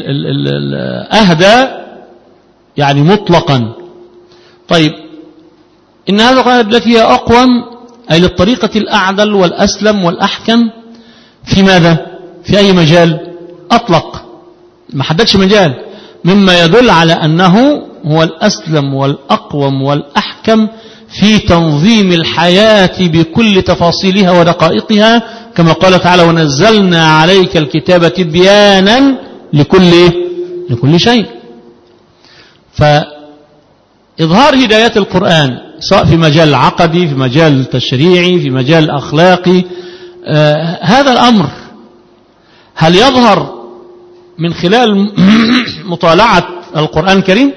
Speaker 1: أهدى يعني مطلقا طيب إن هذا القرآن التي هي أقوم أي للطريقة الأعدل والأسلم والأحكم في ماذا في أي مجال أطلق ما حددش مجال مما يدل على أنه هو الأسلم والأقوم والأحكم في تنظيم الحياة بكل تفاصيلها ودقائقها كما قال تعالى ونزلنا عليك الكتاب تبيانا لكل لكل شيء فإظهار هدايات القرآن سواء في مجال العقدي في مجال التشريعي في مجال الأخلاقي آه هذا الأمر هل يظهر من خلال مطالعة القرآن الكريم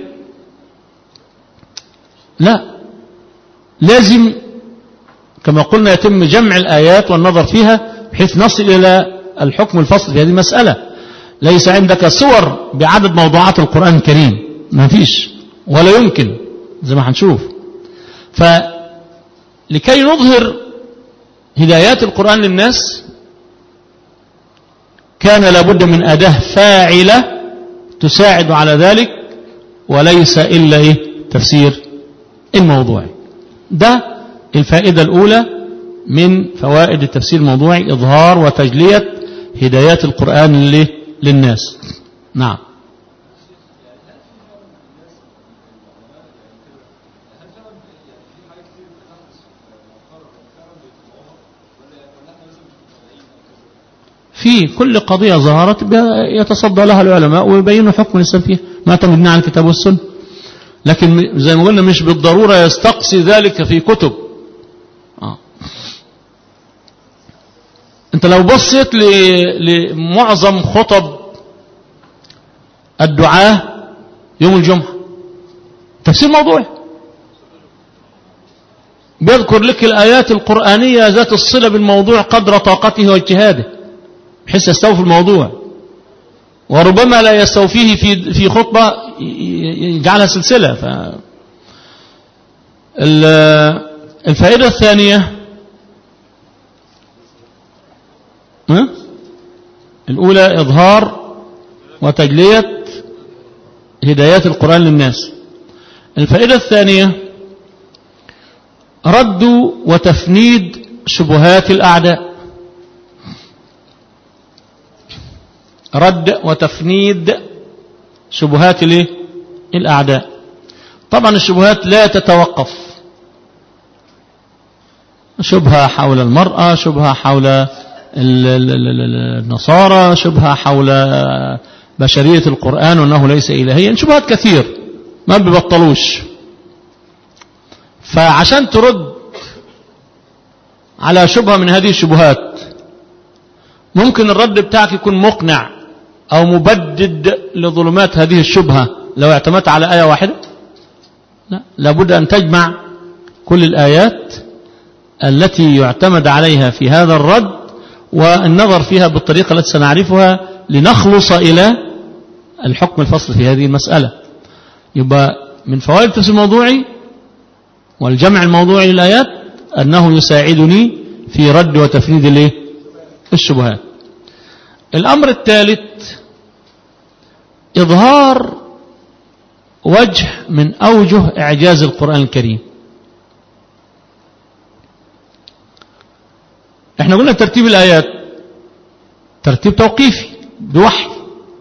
Speaker 1: لا لازم كما قلنا يتم جمع الآيات والنظر فيها بحيث نصل إلى الحكم الفصل في هذه المسألة ليس عندك صور بعدد موضوعات القرآن الكريم ما فيش ولا يمكن زي ما هنشوف فلكي نظهر هدايات القرآن للناس كان لابد من أداة فاعلة تساعد على ذلك وليس إلا إيه تفسير الموضوع ده الفائدة الأولى من فوائد التفسير الموضوعي إظهار وتجلية هدايات القرآن للناس نعم في كل قضية ظهرت يتصدى لها العلماء ويبينوا حكم الإسلام فيها ما تمدنا عن الكتاب والسنة لكن زي ما قلنا مش بالضرورة يستقصي ذلك في كتب آه. انت لو بصيت لمعظم خطب الدعاة يوم الجمعة تفسير موضوعي بيذكر لك الآيات القرآنية ذات الصلة بالموضوع قدر طاقته واجتهاده بحيث يستوفي الموضوع وربما لا يستوفيه في في خطبة يجعلها سلسلة ف الفائدة الثانية الأولى إظهار وتجلية هدايات القرآن للناس الفائدة الثانية رد وتفنيد شبهات الأعداء رد وتفنيد شبهات الأعداء طبعا الشبهات لا تتوقف شبهة حول المرأة شبهة حول النصارى شبهة حول بشرية القرآن وأنه ليس إلهيا شبهات كثير ما بيبطلوش فعشان ترد على شبهة من هذه الشبهات ممكن الرد بتاعك يكون مقنع أو مبدد لظلمات هذه الشبهة لو اعتمدت على آية واحدة لا لابد أن تجمع كل الآيات التي يعتمد عليها في هذا الرد والنظر فيها بالطريقة التي سنعرفها لنخلص إلى الحكم الفصل في هذه المسألة يبقى من فوائد التفسير الموضوعي والجمع الموضوعي للآيات أنه يساعدني في رد وتفنيد الشبهات الأمر الثالث إظهار وجه من أوجه إعجاز القرآن الكريم احنا قلنا ترتيب الآيات ترتيب توقيفي بوحي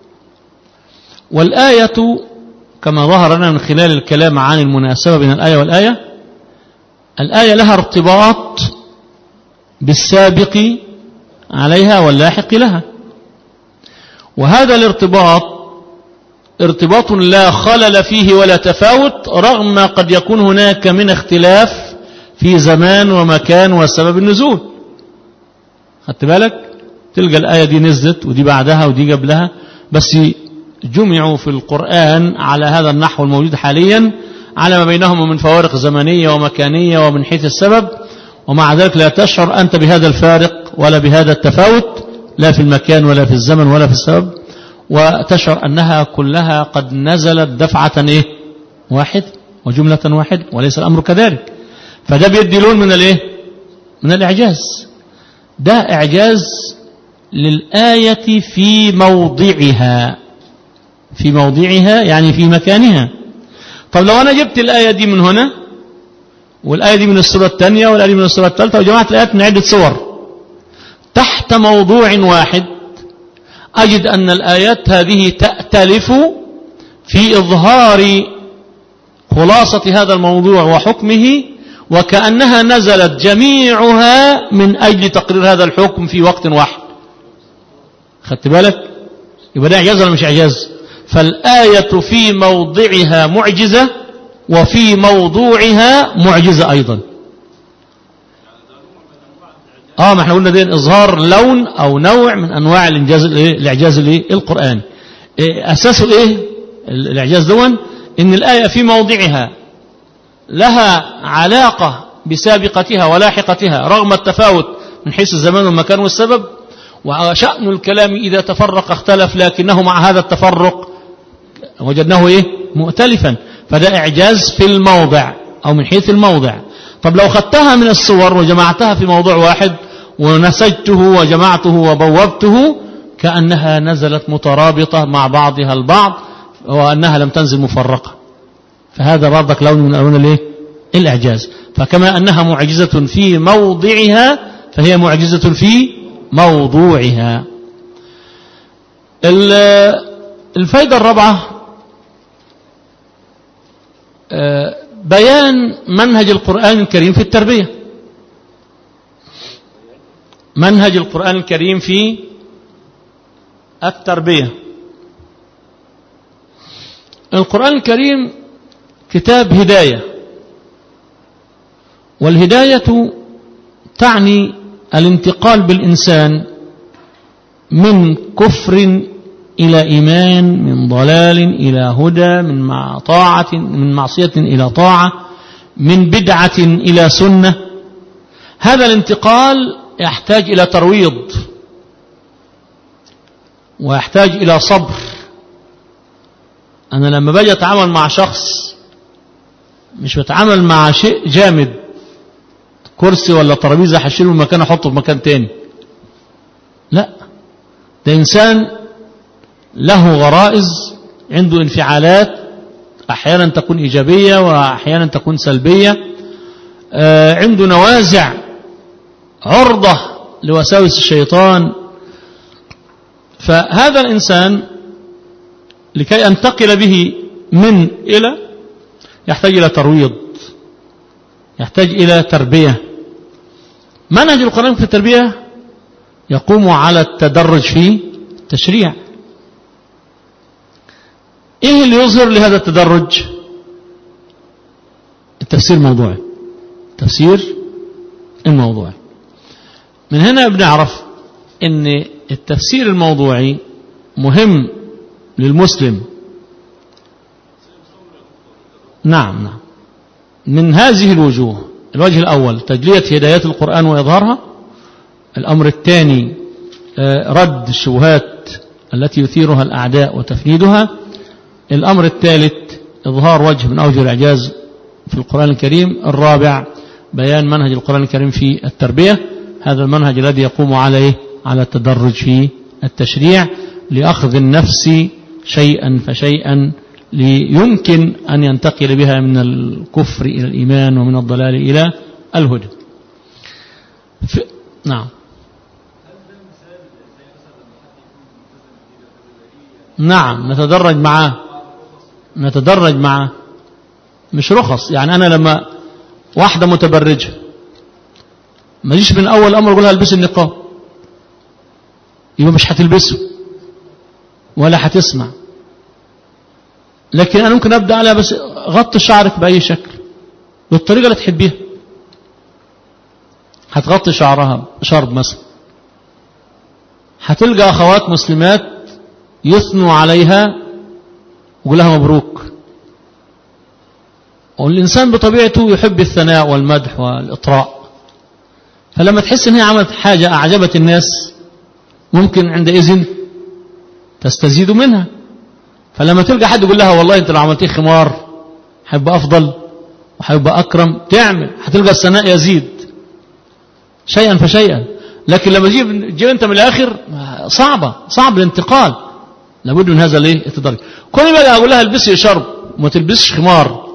Speaker 1: والآية كما ظهر لنا من خلال الكلام عن المناسبة بين الآية والآية الآية لها ارتباط بالسابق عليها واللاحق لها وهذا الارتباط ارتباط لا خلل فيه ولا تفاوت رغم ما قد يكون هناك من اختلاف في زمان ومكان وسبب النزول خدت بالك تلقى الآية دي نزلت ودي بعدها ودي قبلها بس جمعوا في القرآن على هذا النحو الموجود حاليا على ما بينهما من فوارق زمنية ومكانية ومن حيث السبب ومع ذلك لا تشعر أنت بهذا الفارق ولا بهذا التفاوت لا في المكان ولا في الزمن ولا في السبب وتشعر أنها كلها قد نزلت دفعة إيه؟ واحد وجملة واحد وليس الأمر كذلك فده بيدي لون من الإيه؟ من الإعجاز ده إعجاز للآية في موضعها في موضعها يعني في مكانها طب لو أنا جبت الآية دي من هنا والآية دي من السورة الثانية والآية دي من السورة الثالثة وجمعت الآيات من عدة صور تحت موضوع واحد أجد أن الآيات هذه تأتلف في إظهار خلاصة هذا الموضوع وحكمه وكأنها نزلت جميعها من أجل تقرير هذا الحكم في وقت واحد خدت بالك يبقى ده إعجاز ولا مش إعجاز فالآية في موضعها معجزة وفي موضوعها معجزة أيضا اه ما احنا قلنا ده اظهار لون او نوع من انواع الانجاز الايه الاعجاز الايه القراني إيه اساسه ايه الاعجاز دون ان الايه في موضعها لها علاقه بسابقتها ولاحقتها رغم التفاوت من حيث الزمان والمكان والسبب وشأن الكلام إذا تفرق اختلف لكنه مع هذا التفرق وجدناه إيه مؤتلفا فده إعجاز في الموضع أو من حيث الموضع طب لو خدتها من الصور وجمعتها في موضوع واحد ونسجته وجمعته وبوبته كأنها نزلت مترابطة مع بعضها البعض وأنها لم تنزل مفرقة فهذا برضك لون من ألوان الايه الإعجاز فكما أنها معجزة في موضعها فهي معجزة في موضوعها الفائدة الرابعة بيان منهج القرآن الكريم في التربية منهج القرآن الكريم في التربية القرآن الكريم كتاب هداية والهداية تعني الانتقال بالإنسان من كفر إلى إيمان من ضلال إلى هدى من طاعة من معصية إلى طاعة من بدعة إلى سنة هذا الانتقال يحتاج إلى ترويض ويحتاج إلى صبر أنا لما باجي أتعامل مع شخص مش بتعامل مع شيء جامد كرسي ولا ترابيزة هشيله من مكان أحطه في مكان تاني لا ده إنسان له غرائز عنده انفعالات أحيانا تكون إيجابية وأحيانا تكون سلبية عنده نوازع عرضة لوساوس الشيطان فهذا الإنسان لكي أنتقل به من إلى يحتاج إلى ترويض يحتاج إلى تربية منهج القرآن في التربية يقوم على التدرج في التشريع ايه اللي يظهر لهذا التدرج التفسير الموضوعي تفسير الموضوعي من هنا بنعرف ان التفسير الموضوعي مهم للمسلم نعم نعم من هذه الوجوه الوجه الأول تجلية هدايات القرآن وإظهارها الأمر الثاني رد الشبهات التي يثيرها الأعداء وتفنيدها الأمر الثالث إظهار وجه من أوجه الإعجاز في القرآن الكريم الرابع بيان منهج القرآن الكريم في التربية هذا المنهج الذي يقوم عليه على التدرج في التشريع لأخذ النفس شيئا فشيئا ليمكن أن ينتقل بها من الكفر إلى الإيمان ومن الضلال إلى الهدى نعم نعم نتدرج معاه نتدرج معاه مش رخص يعني أنا لما واحدة متبرجة ما جيش من أول أمر أقولها البس النقاب يبقى مش هتلبسه ولا هتسمع لكن أنا ممكن أبدأ عليها بس غطي شعرك بأي شكل بالطريقة اللي تحبيها هتغطي شعرها شرب مثلا هتلقى أخوات مسلمات يثنوا عليها ويقول لها مبروك والإنسان بطبيعته يحب الثناء والمدح والإطراء فلما تحس ان هي عملت حاجة أعجبت الناس ممكن عندئذ تستزيد منها فلما تلقى حد يقول لها والله انت لو عملتيه خمار هيبقى أفضل وهيبقى أكرم تعمل هتلقى الثناء يزيد شيئا فشيئا لكن لما تجيب تجيب انت من الآخر صعبة صعب الانتقال لابد من هذا الايه التدرج كل ما اقول لها البسي شرب وما تلبسش خمار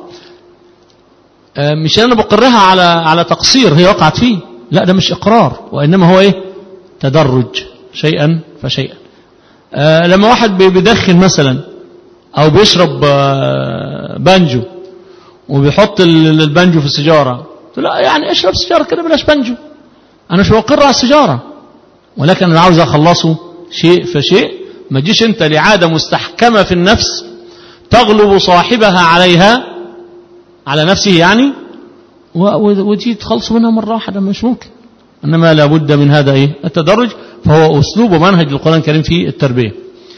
Speaker 1: مش انا بقرها على على تقصير هي وقعت فيه لا ده مش اقرار وانما هو ايه تدرج شيئا فشيئا آه لما واحد بيدخن مثلا او بيشرب آه بانجو وبيحط البانجو في السيجاره لا يعني اشرب سيجاره كده بلاش بانجو انا مش بقر على السيجاره ولكن انا عاوز اخلصه شيء فشيء ما تجيش انت لعاده مستحكمه في النفس تغلب صاحبها عليها على نفسه يعني وتجي تخلص منها مرة واحدة مش ممكن إنما لابد من هذا إيه التدرج فهو أسلوب ومنهج القرآن الكريم في التربية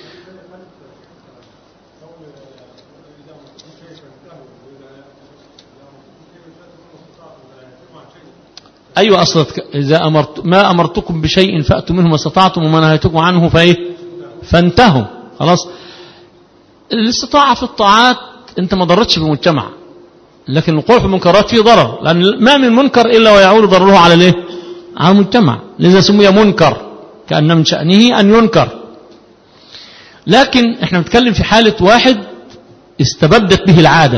Speaker 1: أيوة أصلا إذا أمرت ما أمرتكم بشيء فأتوا منه ما استطعتم وما نهيتكم عنه فإيه فانتهوا خلاص الاستطاعة في الطاعات أنت ما ضرتش بالمجتمع لكن الوقوع في المنكرات فيه ضرر لأن ما من منكر إلا ويعود ضرره على الايه على المجتمع لذا سمي منكر كأن من شأنه أن ينكر لكن احنا بنتكلم في حالة واحد استبدت به العادة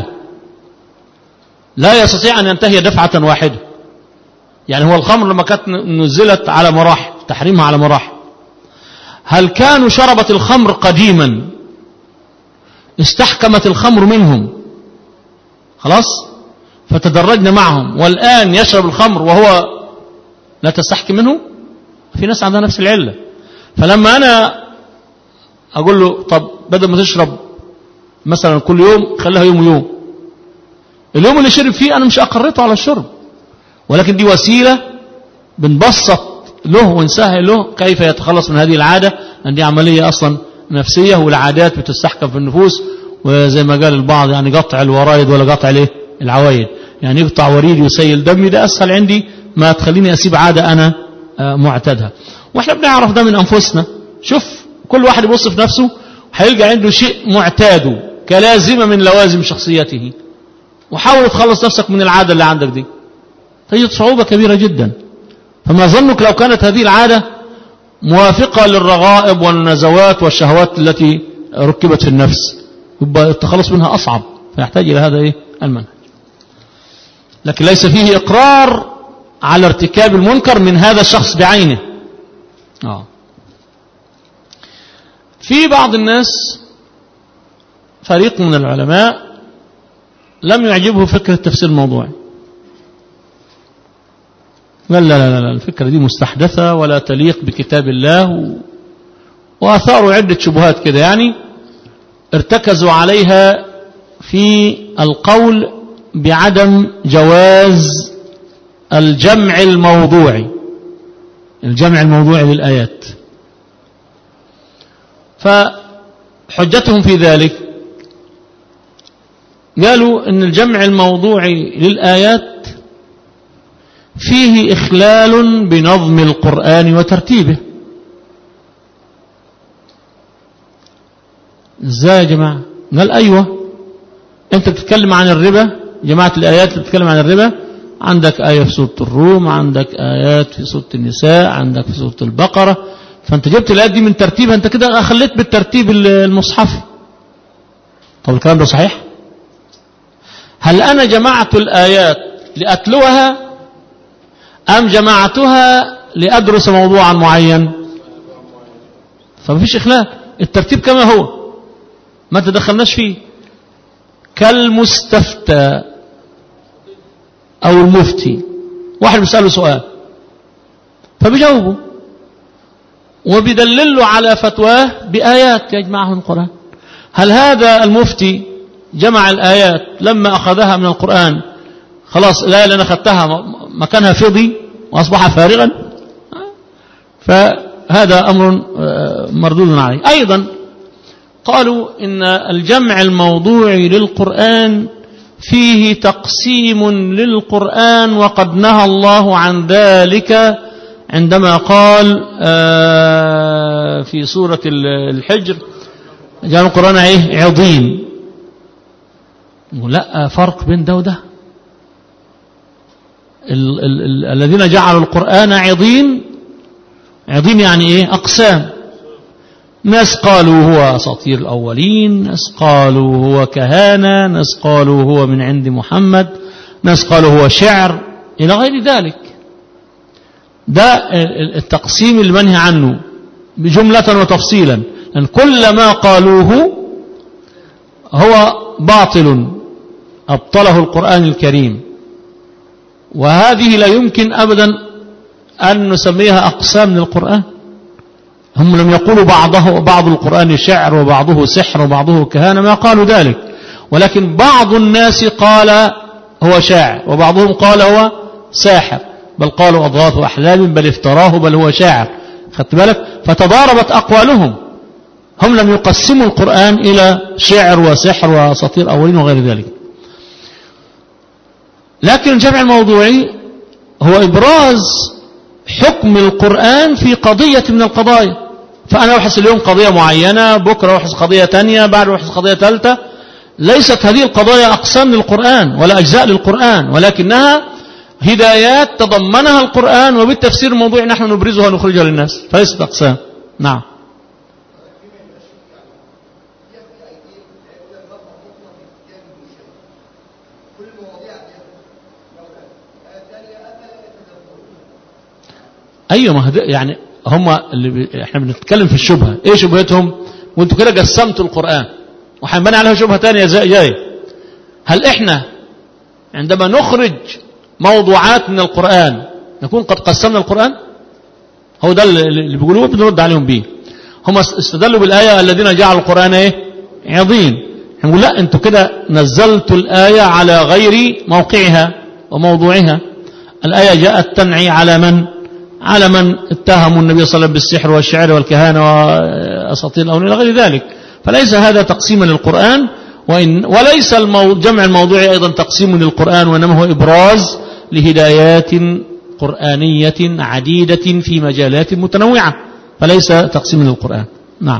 Speaker 1: لا يستطيع أن ينتهي دفعة واحدة يعني هو الخمر لما كانت نزلت على مراحل تحريمها على مراحل هل كانوا شربت الخمر قديما استحكمت الخمر منهم خلاص فتدرجنا معهم والآن يشرب الخمر وهو لا تستحكي منه في ناس عندها نفس العلة فلما أنا أقول له طب بدل ما تشرب مثلا كل يوم خليها يوم ويوم اليوم اللي شرب فيه أنا مش أقرته على الشرب ولكن دي وسيلة بنبسط له ونسهل له كيف يتخلص من هذه العادة لأن دي عملية أصلا نفسية والعادات بتستحكم في النفوس وزي ما قال البعض يعني قطع الورايد ولا قطع الايه العوايد يعني يقطع وريدي ويسيل دمي ده أسهل عندي ما تخليني أسيب عادة أنا معتادها واحنا بنعرف ده من أنفسنا شوف كل واحد يبص في نفسه هيلقى عنده شيء معتاده كلازمة من لوازم شخصيته وحاول تخلص نفسك من العادة اللي عندك دي تجد صعوبة كبيرة جدا فما ظنك لو كانت هذه العادة موافقة للرغائب والنزوات والشهوات التي ركبت في النفس يبقى التخلص منها أصعب فيحتاج إلى هذا إيه المنهج لكن ليس فيه إقرار على ارتكاب المنكر من هذا الشخص بعينه آه. في بعض الناس فريق من العلماء لم يعجبه فكرة تفسير الموضوع قال لا لا لا الفكرة دي مستحدثة ولا تليق بكتاب الله و... وأثاروا عدة شبهات كده يعني ارتكزوا عليها في القول بعدم جواز الجمع الموضوعي الجمع الموضوعي للآيات فحجتهم في ذلك قالوا ان الجمع الموضوعي للآيات فيه إخلال بنظم القرآن وترتيبه ازاي يا جماعة قال أيوة أنت بتتكلم عن الربا جماعة الآيات اللي بتتكلم عن الربا عندك آية في سورة الروم عندك آيات في سورة النساء عندك في سورة البقرة فأنت جبت الآيات دي من ترتيبها أنت كده خليت بالترتيب المصحف طب الكلام ده صحيح هل أنا جمعت الآيات لأتلوها أم جمعتها لأدرس موضوعا معين فما فيش إخلال الترتيب كما هو ما تدخلناش فيه كالمستفتى أو المفتي واحد بيسأله سؤال فبيجاوبه وبيدلل على فتواه بآيات يجمعها من القرآن هل هذا المفتي جمع الآيات لما أخذها من القرآن خلاص الآية اللي أنا أخذتها مكانها فضي وأصبح فارغا فهذا أمر مردود عليه أيضا قالوا إن الجمع الموضوعي للقرآن فيه تقسيم للقرآن وقد نهى الله عن ذلك عندما قال في سورة الحجر جعلوا القرآن ايه عظيم لا فرق بين ده وده ال ال ال الذين جعلوا القرآن عظيم عظيم يعني ايه أقسام ناس قالوا هو أساطير الأولين ناس قالوا هو كهانة ناس قالوا هو من عند محمد ناس قالوا هو شعر إلى غير ذلك ده التقسيم المنهي عنه بجملة وتفصيلا لأن كل ما قالوه هو باطل أبطله القرآن الكريم وهذه لا يمكن أبدا أن نسميها أقسام من القرآن هم لم يقولوا بعضه بعض القرآن شعر وبعضه سحر وبعضه كهانة ما قالوا ذلك ولكن بعض الناس قال هو شاعر وبعضهم قال هو ساحر بل قالوا أضغاث أحلام بل افتراه بل هو شاعر خدت بالك فتضاربت أقوالهم هم لم يقسموا القرآن إلى شعر وسحر وأساطير أولين وغير ذلك لكن الجمع الموضوعي هو إبراز حكم القرآن في قضية من القضايا فأنا أبحث اليوم قضية معينة بكرة أبحث قضية تانية بعد أبحث قضية ثالثة ليست هذه القضايا أقسام للقرآن ولا أجزاء للقرآن ولكنها هدايات تضمنها القرآن وبالتفسير الموضوعي نحن نبرزها ونخرجها للناس فليست أقسام نعم ايوه ما يعني هم اللي بي... احنا بنتكلم في الشبهه ايه شبهتهم وانتوا كده قسمتوا القران وهنبني عليها شبهه ثانيه زي جاي هل احنا عندما نخرج موضوعات من القران نكون قد قسمنا القران هو ده اللي بيقولوه بنرد عليهم بيه هم استدلوا بالايه الذين جعلوا القران ايه عظيم نقول لا انتوا كده نزلتوا الايه على غير موقعها وموضوعها الايه جاءت تنعي على من على من اتهموا النبي صلى الله عليه وسلم بالسحر والشعر والكهانة وأساطير الأولين إلى غير ذلك فليس هذا تقسيما للقرآن وإن وليس الجمع الموضوعي أيضا تقسيم للقرآن وإنما هو إبراز لهدايات قرآنية عديدة في مجالات متنوعة فليس تقسيم للقرآن نعم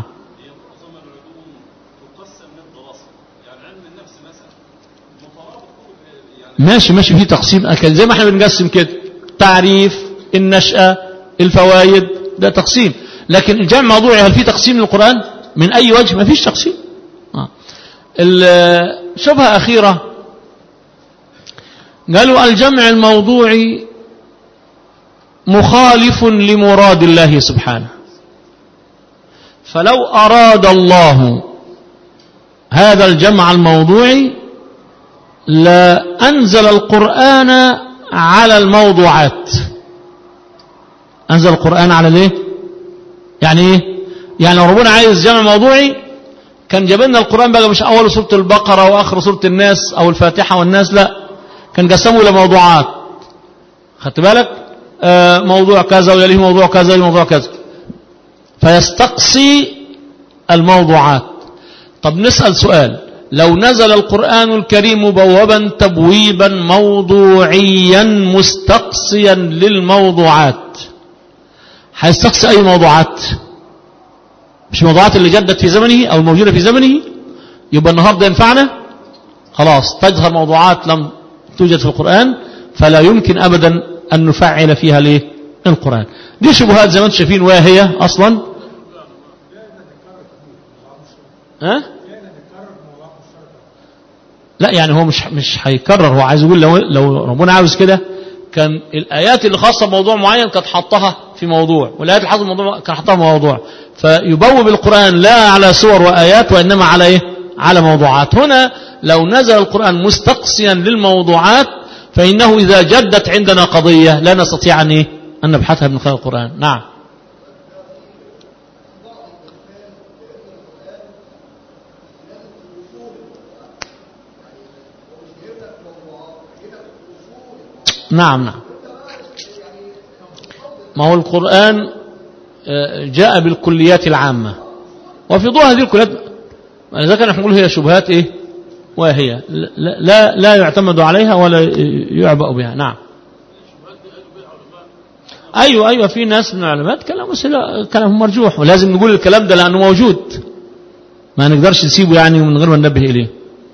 Speaker 1: ماشي ماشي في تقسيم أكل زي ما احنا بنقسم كده تعريف النشأة الفوائد ده تقسيم لكن الجمع الموضوعي هل في تقسيم للقرآن من أي وجه ما فيش تقسيم آه. شبهة أخيرة قالوا الجمع الموضوعي مخالف لمراد الله سبحانه فلو أراد الله هذا الجمع الموضوعي لأنزل القرآن على الموضوعات أنزل القرآن على ليه يعني إيه يعني لو ربنا عايز جمع موضوعي كان جاب لنا القرآن بقى مش أول سورة البقرة وآخر سورة الناس أو الفاتحة والناس لا كان قسمه إلى موضوعات خدت بالك آه موضوع كذا ويليه موضوع كذا ويليه موضوع كذا فيستقصي الموضوعات طب نسأل سؤال لو نزل القرآن الكريم مبوبا تبويبا موضوعيا مستقصيا للموضوعات هيستقصي أي موضوعات مش موضوعات اللي جدت في زمنه أو الموجودة في زمنه يبقى النهاردة ينفعنا خلاص تظهر موضوعات لم توجد في القرآن فلا يمكن أبدا أن نفعل فيها ليه القرآن دي شبهات زي ما انتم شايفين واهية أصلا ها لا يعني هو مش مش هيكرر هو عايز يقول لو لو ربنا عاوز كده كان الآيات اللي خاصة بموضوع معين كانت حطها في موضوع والآيات اللي حاطة موضوع كان حطها في موضوع فيبوب القرآن لا على صور وآيات وإنما على إيه على موضوعات هنا لو نزل القرآن مستقصيا للموضوعات فإنه إذا جدت عندنا قضية لا نستطيع أن, إيه؟ أن نبحثها من خلال القرآن نعم نعم نعم ما هو القرآن جاء بالكليات العامة وفي ضوء هذه الكليات إذا كان نقول هي شبهات إيه وهي لا, لا, لا يعتمد عليها ولا يعبأ بها نعم أيوة أيوة في ناس من العلماء كلام كلام مرجوح ولازم نقول الكلام ده لأنه موجود ما نقدرش نسيبه يعني من غير ما ننبه إليه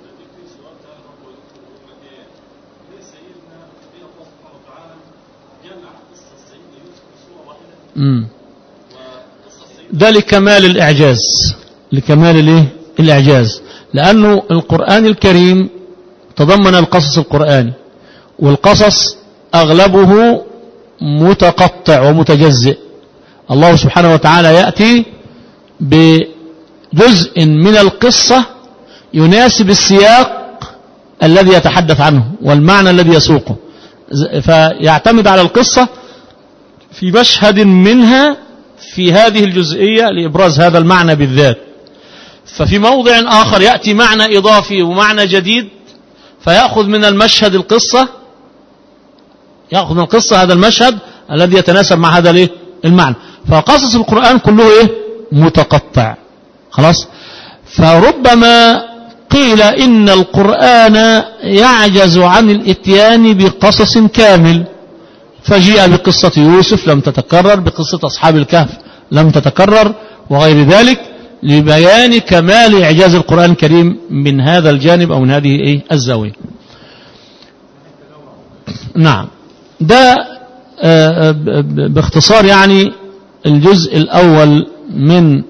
Speaker 1: امم ده لكمال الإعجاز لكمال الايه الإعجاز لأنه القرآن الكريم تضمن القصص القرآني والقصص أغلبه متقطع ومتجزئ الله سبحانه وتعالى يأتي بجزء من القصة يناسب السياق الذي يتحدث عنه والمعنى الذي يسوقه فيعتمد على القصة في مشهد منها في هذه الجزئية لإبراز هذا المعنى بالذات ففي موضع آخر يأتي معنى إضافي ومعنى جديد فيأخذ من المشهد القصة يأخذ من القصة هذا المشهد الذي يتناسب مع هذا الايه المعنى فقصص القرآن كله ايه متقطع خلاص فربما قيل إن القرآن يعجز عن الاتيان بقصص كامل فجيء بقصة يوسف لم تتكرر بقصة أصحاب الكهف لم تتكرر وغير ذلك لبيان كمال إعجاز القرآن الكريم من هذا الجانب أو من هذه إيه الزاوية نعم ده باختصار يعني الجزء الأول من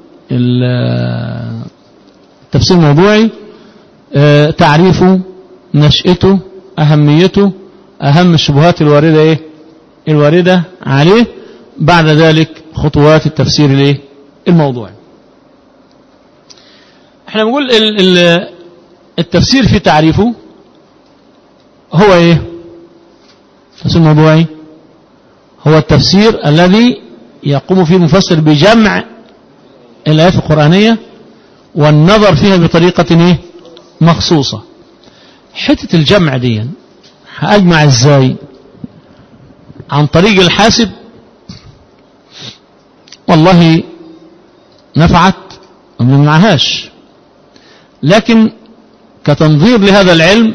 Speaker 1: التفسير الموضوعي تعريفه نشأته أهميته أهم الشبهات الواردة إيه الواردة عليه بعد ذلك خطوات التفسير الايه الموضوعي احنا بنقول التفسير في تعريفه هو ايه التفسير الموضوعي هو التفسير الذي يقوم فيه المفسر بجمع الآيات القرآنية والنظر فيها بطريقة ايه مخصوصة حتة الجمع دي هأجمع ازاي عن طريق الحاسب والله نفعت وما معهاش لكن كتنظير لهذا العلم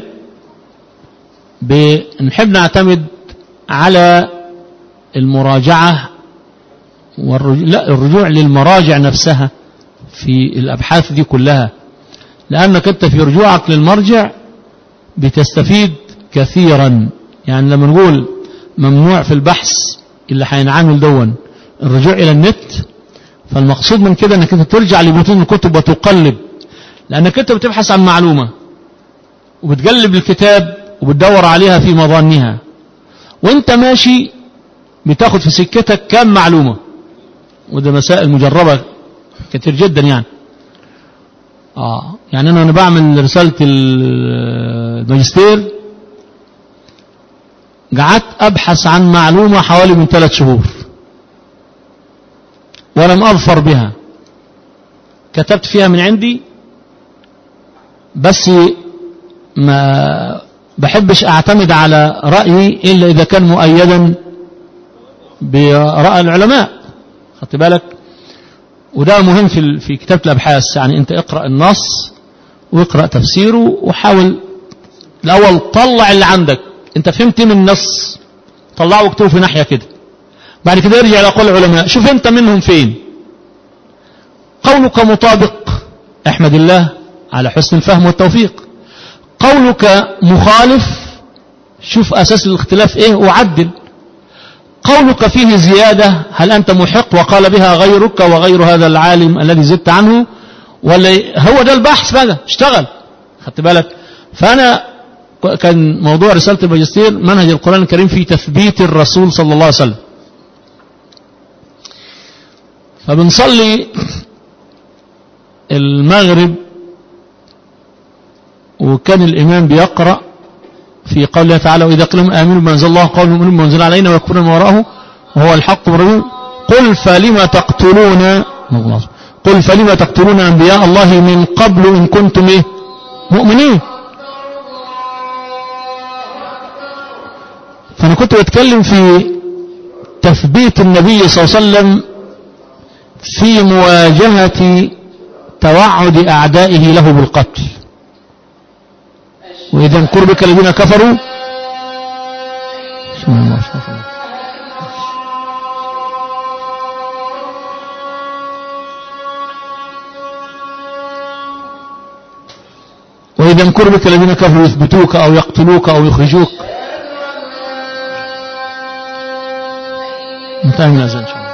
Speaker 1: بنحب نعتمد على المراجعة والرجوع لا الرجوع للمراجع نفسها في الأبحاث دي كلها لأنك أنت في رجوعك للمرجع بتستفيد كثيرا يعني لما نقول ممنوع في البحث اللي هينعمل دون الرجوع إلى النت فالمقصود من كده أنك أنت ترجع لبطون الكتب وتقلب لأنك أنت بتبحث عن معلومة وبتقلب الكتاب وبتدور عليها في مظانها وانت ماشي بتاخد في سكتك كام معلومة وده مسائل مجربة كتير جدا يعني آه يعني أنا, أنا بعمل رسالة الماجستير قعدت أبحث عن معلومة حوالي من ثلاث شهور ولم أظفر بها كتبت فيها من عندي بس ما بحبش أعتمد على رأيي إلا إذا كان مؤيدا برأي العلماء خدت بالك وده مهم في في كتابة الأبحاث يعني أنت اقرأ النص واقرأ تفسيره وحاول الأول طلع اللي عندك أنت فهمت من النص طلعه واكتبه في ناحية كده بعد كده يرجع إلى قول العلماء شوف أنت منهم فين قولك مطابق احمد الله على حسن الفهم والتوفيق قولك مخالف شوف أساس الاختلاف إيه وعدل قولك فيه زيادة هل أنت محق وقال بها غيرك وغير هذا العالم الذي زدت عنه ولا هو ده البحث بقى اشتغل خدت بالك فأنا كان موضوع رسالة الماجستير منهج القرآن الكريم في تثبيت الرسول صلى الله عليه وسلم فبنصلي المغرب وكان الإمام بيقرأ في قوله تعالى وإذا قلهم آمنوا بما أنزل الله قالوا مؤمنون بما أنزل علينا ويكفرون ما وراءه وهو الحق من قل فلما تقتلون قل فلما تقتلون أنبياء الله من قبل إن كنتم إيه مؤمنين فأنا كنت بتكلم في تثبيت النبي صلى الله عليه وسلم في مواجهة توعد أعدائه له بالقتل وإذا انكر بك الذين كفروا بسم الله ما شاء الله وإذا انكر بك الذين كفروا يثبتوك أو يقتلوك أو يخرجوك انتهى من الأذان إن شاء الله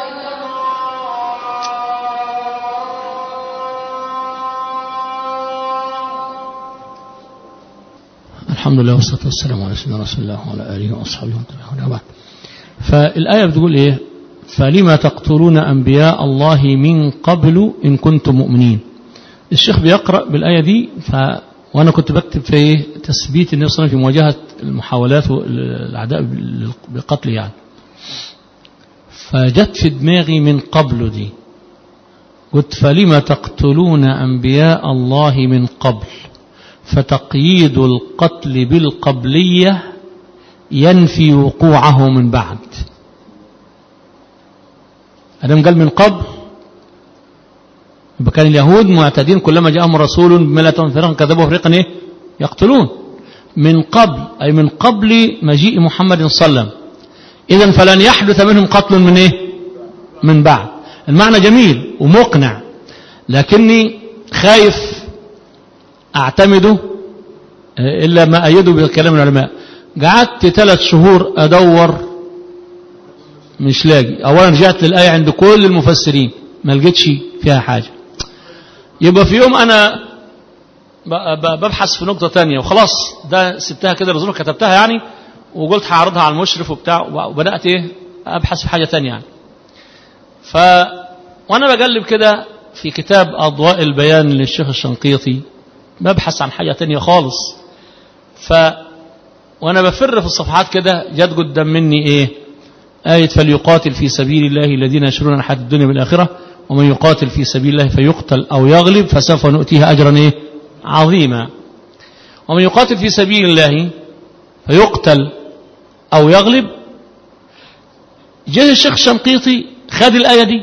Speaker 1: الحمد لله والصلاة والسلام على سيدنا رسول الله وعلى آله وأصحابه ومن بعد فالآية بتقول إيه فلما تقتلون أنبياء الله من قبل إن كنتم مؤمنين الشيخ بيقرأ بالآية دي ف وأنا كنت بكتب في تثبيت النبي صلى الله عليه وسلم في مواجهة المحاولات الأعداء بقتله يعني فجت في دماغي من قبل دي قلت فلما تقتلون أنبياء الله من قبل فتقييد القتل بالقبلية ينفي وقوعه من بعد أدم قال من قبل يبقى كان اليهود معتادين كلما جاءهم رسول بملة فرقا كذبوا فريقا إيه؟ يقتلون من قبل أي من قبل مجيء محمد صلى الله عليه وسلم إذا فلن يحدث منهم قتل من إيه من بعد المعنى جميل ومقنع لكني خايف أعتمده إلا ما أيده بكلام العلماء قعدت ثلاث شهور أدور مش لاقي أولا رجعت للآية عند كل المفسرين ما لقيتش فيها حاجة يبقى في يوم أنا ببحث في نقطة تانية وخلاص ده سبتها كده لظروف كتبتها يعني وقلت هعرضها على المشرف وبتاع وبدأت ايه أبحث في حاجة تانية يعني ف وأنا بقلب كده في كتاب أضواء البيان للشيخ الشنقيطي ببحث عن حاجة تانية خالص ف وأنا بفر في الصفحات كده جت قدام مني إيه آية فليقاتل في سبيل الله الذين يشرون الحياة الدنيا بالآخرة ومن يقاتل في سبيل الله فيقتل أو يغلب فسوف نؤتيه أجرا إيه عظيما ومن يقاتل في سبيل الله فيقتل أو يغلب جاء الشيخ الشنقيطي خد الآية دي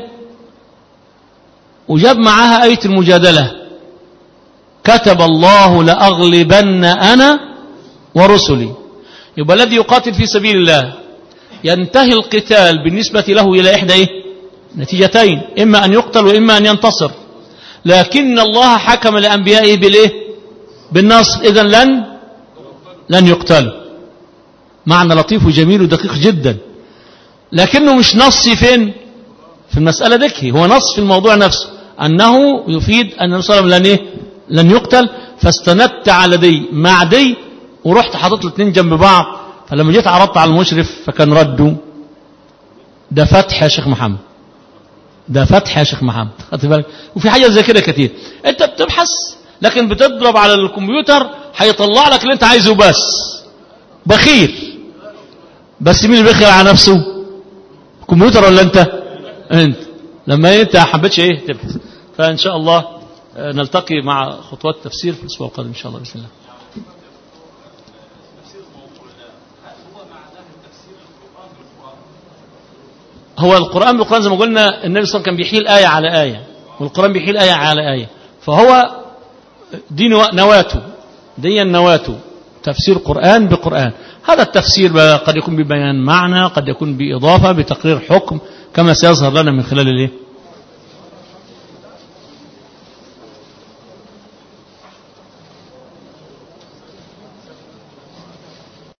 Speaker 1: وجاب معاها آية المجادلة كتب الله لأغلبن أنا ورسلي يبقى الذي يقاتل في سبيل الله ينتهي القتال بالنسبة له إلى إحدى إيه؟ نتيجتين إما أن يقتل وإما أن ينتصر لكن الله حكم لأنبيائه بالإيه؟ بالنصر إذا لن لن يقتلوا معنى لطيف وجميل ودقيق جدا لكنه مش نص فين في المسألة ذكي هو نص في الموضوع نفسه أنه يفيد أن النبي صلى الله عليه وسلم لن, إيه؟ لن يقتل فاستندت على دي مع دي ورحت حاطط الاثنين جنب بعض فلما جيت عرضت على المشرف فكان رده ده فتح يا شيخ محمد ده فتح يا شيخ محمد خدت بالك وفي حاجه زي كده كتير انت بتبحث لكن بتضرب على الكمبيوتر هيطلع لك اللي انت عايزه بس بخير بس مين اللي بيخير على نفسه الكمبيوتر ولا انت انت لما انت حبيتش ايه تبحث فان شاء الله نلتقي مع خطوات التفسير في الاسبوع القادم ان شاء الله باذن الله هو القرآن بالقرآن زي ما قلنا النبي صلى الله عليه وسلم كان بيحيل آية على آية والقرآن بيحيل آية على آية فهو دي نواته دي نواته تفسير قرآن بقرآن هذا التفسير قد يكون ببيان معنى قد يكون بإضافة بتقرير حكم كما سيظهر لنا من خلال الايه